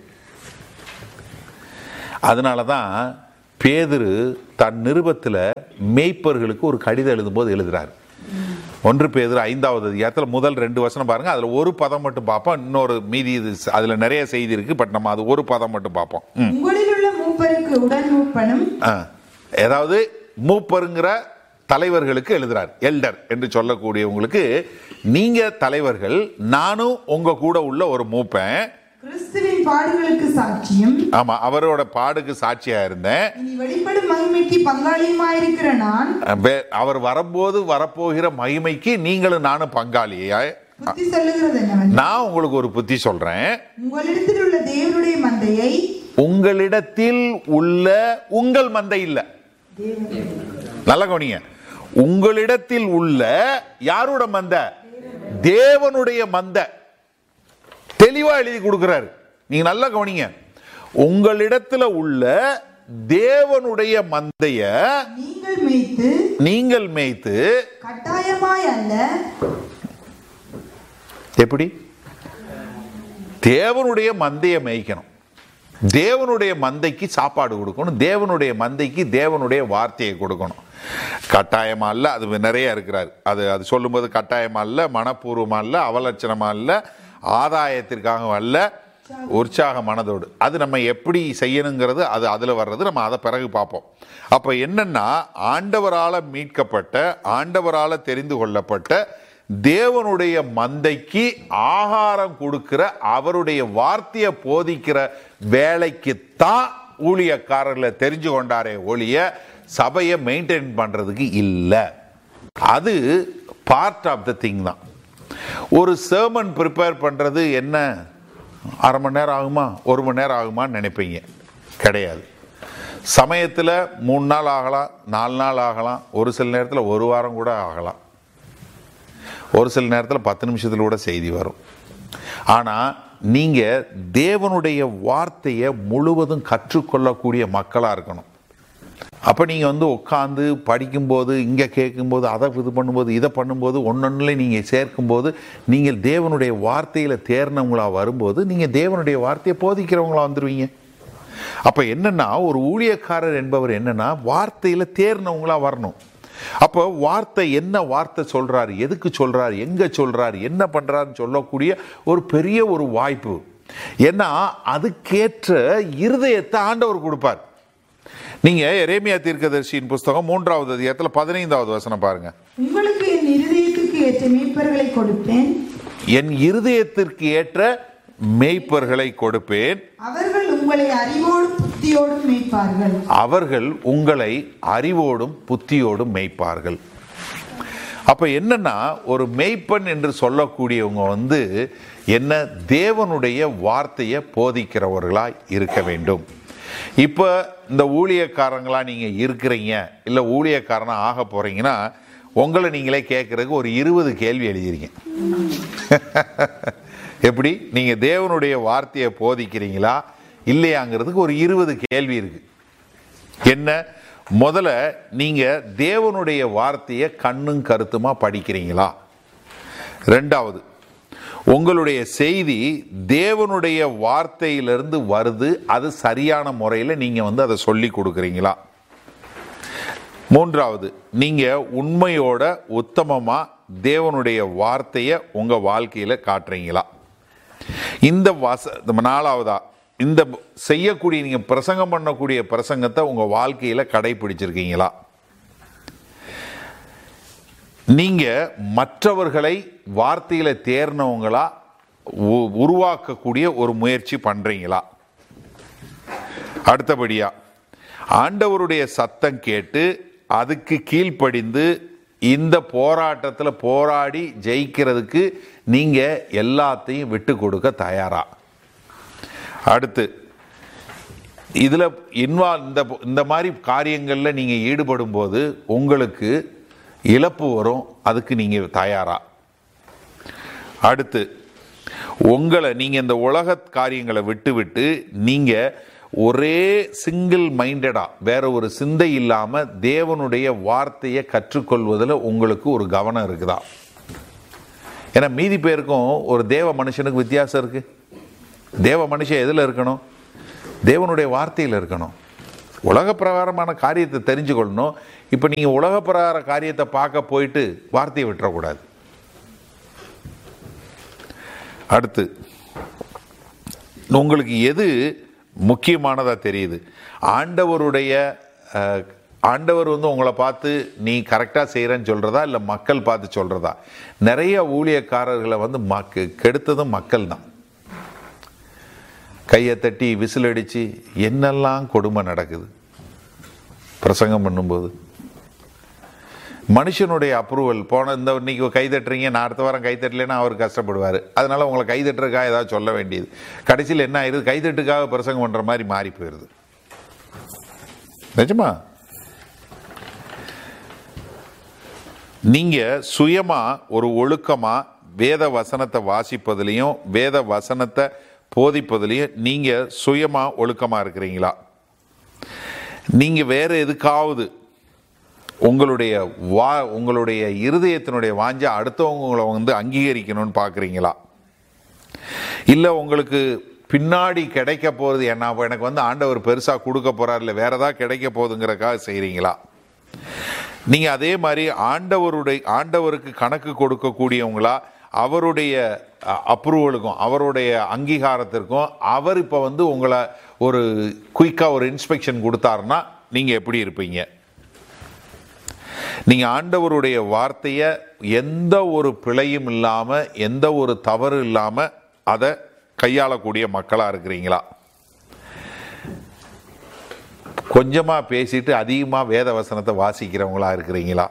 அதனால தான் பேதுரு தன் நிருபத்தில் மேய்ப்பர்களுக்கு ஒரு கடிதம் எழுதும்போது எழுதுறாரு ஒன்று பேதுரு ஐந்தாவது அதிகாரத்தில் முதல் ரெண்டு வசனம் பாருங்க அதுல ஒரு பதம் மட்டும் பார்ப்போம் இன்னொரு மீதி இது அதுல நிறைய செய்தி இருக்கு பட் நம்ம அது ஒரு பதம் மட்டும் பார்ப்போம் ம்.
உங்களில் உள்ள மூப்பருக்கு உடன் மூப்பனும்
ஆ. ஏதாவது மூப்பருங்கிற தலைவர்களுக்கு எழுதுறார் எல்டர் என்று சொல்லக்கூடியவங்களுக்கு நீங்க தலைவர்கள் நானும் உங்க கூட உள்ள ஒரு மூப்பன்
கிறிஸ்துவின் பாடுகளுக்கு சாட்சியும்
ஆமா அவரோட பாடுக்கு சாட்சியா இருந்தேன்
இனி வெளிப்படும் மகிமைக்கு பங்காளியுமாயிருக்கிற நான்
வே- அவர் வரும்போது வரப்போகிற மகிமைக்கு நீங்களும் நானும் பங்காளியா
புத்தி சொல்லுகிறது என்னவென்றால்
நான் உங்களுக்கு ஒரு புத்தி சொல்றேன்
உங்களிடத்தில் உள்ள தேவனுடைய மந்தையை
உங்களிடத்தில் உள்ள உங்கள் மந்தை இல்ல நல்ல கவனிங்க உங்களிடத்தில் உள்ள யாரோட மந்த தேவனுடைய மந்த தெளிவா எழுதி கொடுக்கிறாரு நீங்க நல்லா கவனிங்க உங்களிடத்துல உள்ள தேவனுடைய மந்தைய
நீங்கள் மேய்த்து
நீங்கள் மேய்த்து
கட்டாயமாய் அல்ல
எப்படி தேவனுடைய மந்தையை மேய்க்கணும் தேவனுடைய மந்தைக்கு சாப்பாடு கொடுக்கணும் தேவனுடைய மந்தைக்கு தேவனுடைய வார்த்தையை கொடுக்கணும் கட்டாயமா இல்ல அது நிறைய இருக்கிறார் அது அது சொல்லும்போது கட்டாயமா இல்ல மனப்பூர்வமா இல்ல அவலட்சணமா இல்ல ஆதாயத்திற்காக அல்ல உற்சாக மனதோடு அது நம்ம எப்படி செய்யணுங்கிறது அது அதுல வர்றது நம்ம அதை பிறகு பார்ப்போம் அப்ப என்னன்னா ஆண்டவரால மீட்கப்பட்ட ஆண்டவரால தெரிந்து கொள்ளப்பட்ட தேவனுடைய மந்தைக்கு ஆகாரம் கொடுக்கிற அவருடைய வார்த்தையை போதிக்கிற வேலைக்கு தான் ஊழியக்காரர்களை தெரிஞ்சு கொண்டாரே ஒழிய சபையை மெயின்டைன் பண்றதுக்கு இல்லை அது பார்ட் ஆஃப் த திங் தான் ஒரு sermon ப்ரிப்பேர் பண்றது என்ன அரை மணி நேரம் ஆகுமா ஒரு மணி நேரம் ஆகுமான்னு நினைப்பீங்க கிடையாது சமயத்தில் மூணு நாள் ஆகலாம் நாலு நாள் ஆகலாம் ஒரு சில நேரத்தில் ஒரு வாரம் கூட ஆகலாம் ஒரு சில நேரத்தில் பத்து நிமிஷத்தில் கூட செய்தி வரும் ஆனால் நீங்கள் தேவனுடைய வார்த்தையை முழுவதும் கற்றுக்கொள்ளக்கூடிய மக்களாக இருக்கணும் அப்போ நீங்கள் வந்து உட்காந்து படிக்கும்போது இங்கே கேட்கும்போது அதை இது பண்ணும்போது இதை பண்ணும்போது ஒன்னொன்னுல நீங்கள் சேர்க்கும்போது நீங்கள் தேவனுடைய வார்த்தையில் தேர்னவங்களா வரும்போது நீங்கள் தேவனுடைய வார்த்தையை போதிக்கிறவங்களா வந்துடுவீங்க அப்போ என்னன்னா ஒரு ஊழியக்காரர் என்பவர் என்னன்னா வார்த்தையில் தேர்னவங்களா வரணும் அப்போ வார்த்தை என்ன வார்த்தை சொல்றாரு எதுக்கு சொல்றாரு எங்க சொல்றாரு என்ன பண்றாருன்னு சொல்லக்கூடிய ஒரு பெரிய ஒரு வாய்ப்பு ஏன்னா அதுக்கேற்ற இருதயத்தை ஆண்டவர் கொடுப்பார் நீங்க எரேமியா தீர்க்கதரிசியின் புஸ்தகம் மூன்றாவது அதிகாரத்தில் பதினைந்தாவது வசனம் பாருங்க
உங்களுக்கு என் இருதயத்திற்கு ஏற்ற மீட்பர்களை கொடுப்பேன்
என் இருதயத்திற்கு ஏற்ற மேய்ப்பர்களை கொடுப்பேன்
அவர்கள் உங்களை அறிவோடும் புத்தியோடும் மேய்ப்பார்கள்
அவர்கள் உங்களை அறிவோடும் புத்தியோடும் மேய்ப்பார்கள் அப்ப என்னன்னா ஒரு மேய்ப்பன் என்று சொல்லக்கூடியவங்க வந்து என்ன தேவனுடைய வார்த்தையை போதிக்கிறவர்களாய் இருக்க வேண்டும் இப்போ இந்த ஊழியக்காரங்களா நீங்க இருக்கிறீங்க இல்லை ஊழியக்காரனா ஆக போறீங்கன்னா உங்களை நீங்களே கேட்கறதுக்கு ஒரு இருபது கேள்வி எழுதிருங்க எப்படி நீங்க தேவனுடைய வார்த்தையை போதிக்கிறீங்களா இல்லையாங்கிறதுக்கு ஒரு இருபது கேள்வி இருக்கு என்ன முதல்ல நீங்க தேவனுடைய வார்த்தையை கண்ணும் கருத்துமா படிக்கிறீங்களா ரெண்டாவது உங்களுடைய செய்தி தேவனுடைய வார்த்தையிலிருந்து வருது அது சரியான முறையில் நீங்க வந்து அதை சொல்லி கொடுக்குறீங்களா மூன்றாவது நீங்க உண்மையோட உத்தமமா தேவனுடைய வார்த்தையை உங்க வாழ்க்கையில காட்டுறீங்களா இந்த வச நம்ம நாலாவதா இந்த செய்யக்கூடிய நீங்க பிரசங்கம் பண்ணக்கூடிய பிரசங்கத்தை உங்க வாழ்க்கையில கடைபிடிச்சிருக்கீங்களா நீங்க மற்றவர்களை வார்த்தையில தேர்னவங்களா உ- உருவாக்கக்கூடிய ஒரு முயற்சி பண்றீங்களா அடுத்தபடியா ஆண்டவருடைய சத்தம் கேட்டு அதுக்கு கீழ்ப்படிந்து இந்த போராட்டத்தில் போராடி ஜெயிக்கிறதுக்கு நீங்க எல்லாத்தையும் விட்டு கொடுக்க தயாரா அடுத்து இதுல இன்வால்வ் இந்த இந்த மாதிரி காரியங்கள்ல நீங்க ஈடுபடும் போது உங்களுக்கு இழப்பு வரும் அதுக்கு நீங்கள் தயாரா அடுத்து உங்களை நீங்கள் இந்த உலக காரியங்களை விட்டு விட்டு நீங்கள் ஒரே சிங்கிள் மைண்டடாக வேற ஒரு சிந்தை இல்லாமல் தேவனுடைய வார்த்தையை கற்றுக்கொள்வதில் உங்களுக்கு ஒரு கவனம் இருக்குதா ஏன்னா மீதி பேருக்கும் ஒரு தேவ மனுஷனுக்கு வித்தியாசம் இருக்கு தேவ மனுஷன் எதில் இருக்கணும் தேவனுடைய வார்த்தையில் இருக்கணும் உலக பிரகாரமான காரியத்தை தெரிஞ்சுக்கொள்ளணும் இப்போ நீங்கள் உலக பிரகார காரியத்தை பார்க்க போயிட்டு வார்த்தையை விட்டுறக்கூடாது அடுத்து உங்களுக்கு எது முக்கியமானதாக தெரியுது ஆண்டவருடைய அஹ், ஆண்டவர் வந்து உங்களை பார்த்து நீ கரெக்டாக செய்கிறேன்னு சொல்கிறதா இல்லை மக்கள் பார்த்து சொல்கிறதா நிறைய ஊழியக்காரர்களை வந்து மக்கு கெடுத்ததும் மக்கள் தான் கையை தட்டி விசில் அடித்து என்னெல்லாம் கொடுமை நடக்குது பிரசங்கம் பண்ணும்போது மனுஷனுடைய அப்ரூவல் போன இந்த இன்னைக்கு கை தட்டுறீங்க நான் அடுத்த வாரம் கை தட்டலைன்னா அவர் கஷ்டப்படுவார் அதனால உங்களை கை தட்டுறதுக்காக ஏதாவது சொல்ல வேண்டியது கடைசியில் என்ன ஆயிடுது கை தட்டுக்காக பிரசங்கம் பண்ணுற மாதிரி மாறி போயிடுது நிஜமா நீங்க சுயமா ஒரு ஒழுக்கமா வேத வசனத்தை வாசிப்பதுலையும் வேத வசனத்தை போதிப்பதுலையும் நீங்க சுயமா ஒழுக்கமா இருக்கிறீங்களா நீங்க வேற எதுக்காவது உங்களுடைய வா உங்களுடைய இருதயத்தினுடைய வாஞ்ச அடுத்தவங்க உங்களை வந்து அங்கீகரிக்கணும்னு பார்க்குறீங்களா இல்லை உங்களுக்கு பின்னாடி கிடைக்க போகிறது என்ன அப்ப எனக்கு வந்து ஆண்டவர் பெருசாக கொடுக்க போகிறார் இல்லை வேற ஏதாவது கிடைக்க போகுதுங்கிறக்காக செய்கிறீங்களா நீங்கள் அதே மாதிரி ஆண்டவருடைய ஆண்டவருக்கு கணக்கு கொடுக்கக்கூடியவங்களா அவருடைய அப்ரூவலுக்கும் அவருடைய அங்கீகாரத்திற்கும் அவர் இப்போ வந்து உங்களை ஒரு குயிக்காக ஒரு இன்ஸ்பெக்ஷன் கொடுத்தாருன்னா நீங்கள் எப்படி இருப்பீங்க நீங்கள் ஆண்டவருடைய வார்த்தையை எந்த ஒரு பிழையும் இல்லாமல் எந்த ஒரு தவறு இல்லாமல் அதை கையாளக்கூடிய மக்களாக இருக்கிறீங்களா கொஞ்சமாக பேசிட்டு அதிகமாக வேத வசனத்தை வாசிக்கிறவங்களா இருக்கிறீங்களா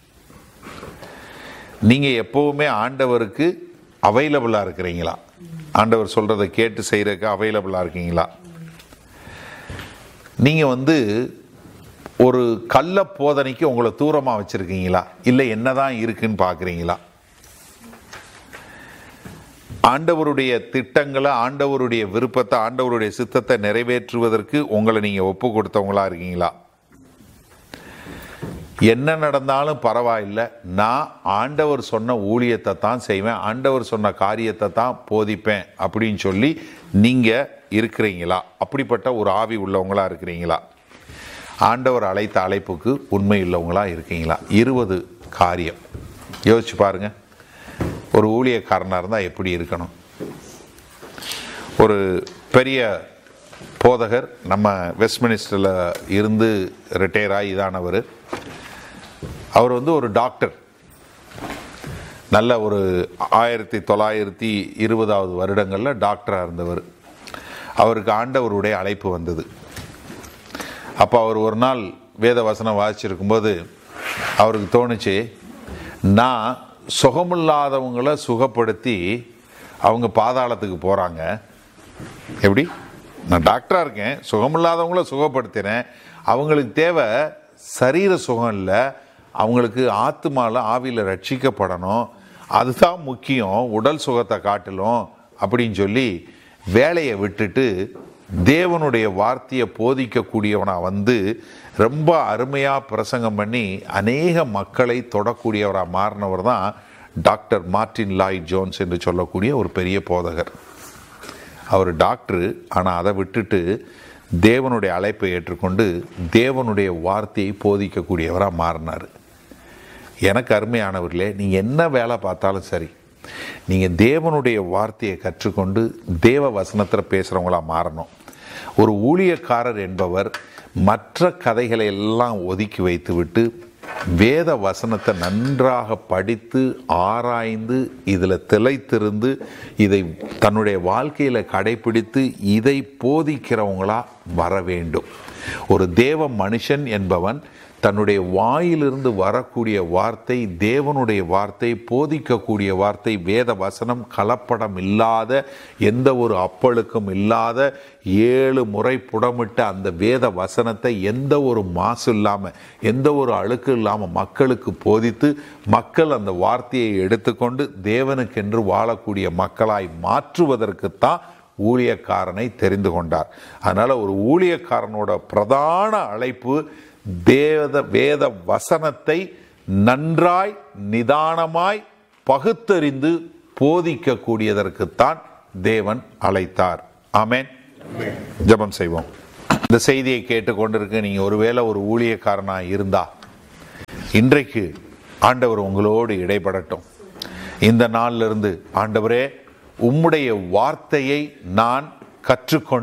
நீங்கள் எப்போவுமே ஆண்டவருக்கு அவைலபிளாக இருக்கிறீங்களா ஆண்டவர் சொல்கிறத கேட்டு செய்கிறதுக்கு அவைலபிளாக இருக்கீங்களா நீங்கள் வந்து ஒரு கள்ள போதனைக்கு உங்களை தூரமாக வச்சுருக்கீங்களா இல்லை என்னதான் இருக்குன்னு பார்க்குறீங்களா ஆண்டவருடைய திட்டங்களை ஆண்டவருடைய விருப்பத்தை ஆண்டவருடைய சித்தத்தை நிறைவேற்றுவதற்கு உங்களை நீங்கள் ஒப்பு கொடுத்தவங்களா இருக்கீங்களா என்ன நடந்தாலும் பரவாயில்லை நான் ஆண்டவர் சொன்ன ஊழியத்தை தான் செய்வேன் ஆண்டவர் சொன்ன காரியத்தை தான் போதிப்பேன் அப்படின்னு சொல்லி நீங்கள் இருக்கிறீங்களா அப்படிப்பட்ட ஒரு ஆவி உள்ளவங்களா இருக்கிறீங்களா ஆண்டவர் அழைத்த அழைப்புக்கு உண்மை உள்ளவங்களா இருக்கீங்களா இருபது காரியம் யோசிச்சு பாருங்க ஒரு ஊழியக்காரனாக இருந்தால் எப்படி இருக்கணும் ஒரு பெரிய போதகர் நம்ம வெஸ்ட்மினிஸ்டரில் இருந்து ரிட்டையர் ஆகி இதானவர் அவர் வந்து ஒரு டாக்டர் நல்ல ஒரு ஆயிரத்தி தொள்ளாயிரத்தி இருபதாவது வருடங்களில் டாக்டராக இருந்தவர் அவருக்கு ஆண்டவருடைய அழைப்பு வந்தது அப்போ அவர் ஒரு நாள் வேத வசனம் வாசிச்சிருக்கும்போது அவருக்கு தோணுச்சு நான் சுகமில்லாதவங்கள சுகப்படுத்தி அவங்க பாதாளத்துக்கு போகிறாங்க எப்படி நான் டாக்டராக இருக்கேன் சுகமில்லாதவங்கள சுகப்படுத்தினேன் அவங்களுக்கு தேவை சரீர சுகம் இல்லை அவங்களுக்கு ஆத்மால ஆவியில் ரட்சிக்கப்படணும் அதுதான் முக்கியம் உடல் சுகத்தை காட்டிலும் அப்படின்னு சொல்லி வேலையை விட்டுட்டு தேவனுடைய வார்த்தையை போதிக்கக்கூடியவனா வந்து ரொம்ப அருமையாக பிரசங்கம் பண்ணி அநேக மக்களை தொடக்கூடியவராக மாறினவர் தான் டாக்டர் மார்ட்டின் லாய் ஜோன்ஸ் என்று சொல்லக்கூடிய ஒரு பெரிய போதகர் அவர் டாக்டரு ஆனால் அதை விட்டுட்டு தேவனுடைய அழைப்பை ஏற்றுக்கொண்டு தேவனுடைய வார்த்தையை போதிக்கக்கூடியவராக மாறினார் எனக்கு அருமையானவர்களே நீங்கள் என்ன வேலை பார்த்தாலும் சரி நீங்கள் தேவனுடைய வார்த்தையை கற்றுக்கொண்டு தேவ வசனத்தில் பேசுகிறவங்களா மாறணும் ஒரு ஊழியக்காரர் என்பவர் மற்ற கதைகளை எல்லாம் ஒதுக்கி வைத்துவிட்டு வேத வசனத்தை நன்றாக படித்து ஆராய்ந்து இதில் திளைத்திருந்து இதை தன்னுடைய வாழ்க்கையில் கடைபிடித்து இதை போதிக்கிறவங்களா வர வேண்டும் ஒரு தேவ மனுஷன் என்பவன் தன்னுடைய வாயிலிருந்து வரக்கூடிய வார்த்தை தேவனுடைய வார்த்தை போதிக்கக்கூடிய வார்த்தை வேத வசனம் கலப்படம் இல்லாத எந்த ஒரு அப்பழுக்கும் இல்லாத ஏழு முறை புடமிட்ட அந்த வேத வசனத்தை எந்த ஒரு மாசு இல்லாமல் எந்த ஒரு அழுக்கு இல்லாமல் மக்களுக்கு போதித்து மக்கள் அந்த வார்த்தையை எடுத்துக்கொண்டு தேவனுக்கென்று வாழக்கூடிய மக்களாய் மாற்றுவதற்குத்தான் ஊழியக்காரனை தெரிந்து கொண்டார் அதனால ஒரு ஊழியக்காரனோட பிரதான அழைப்பு தேவத வேத வசனத்தை நன்றாய் நிதானமாய் பகுத்தறிந்து போதிக்கக்கூடியதற்குத்தான் தேவன் அழைத்தார் ஆமென் ஜெபம் செய்வோம் இந்த செய்தியை கேட்டுக்கொண்டிருக்க நீங்க ஒருவேளை ஒரு ஊழியக்காரனா இருந்தா இன்றைக்கு ஆண்டவர் உங்களோடு இடைப்படட்டும் இந்த நாளிலிருந்து ஆண்டவரே உம்முடைய வார்த்தையை நான் கற்றுக்கொண்டு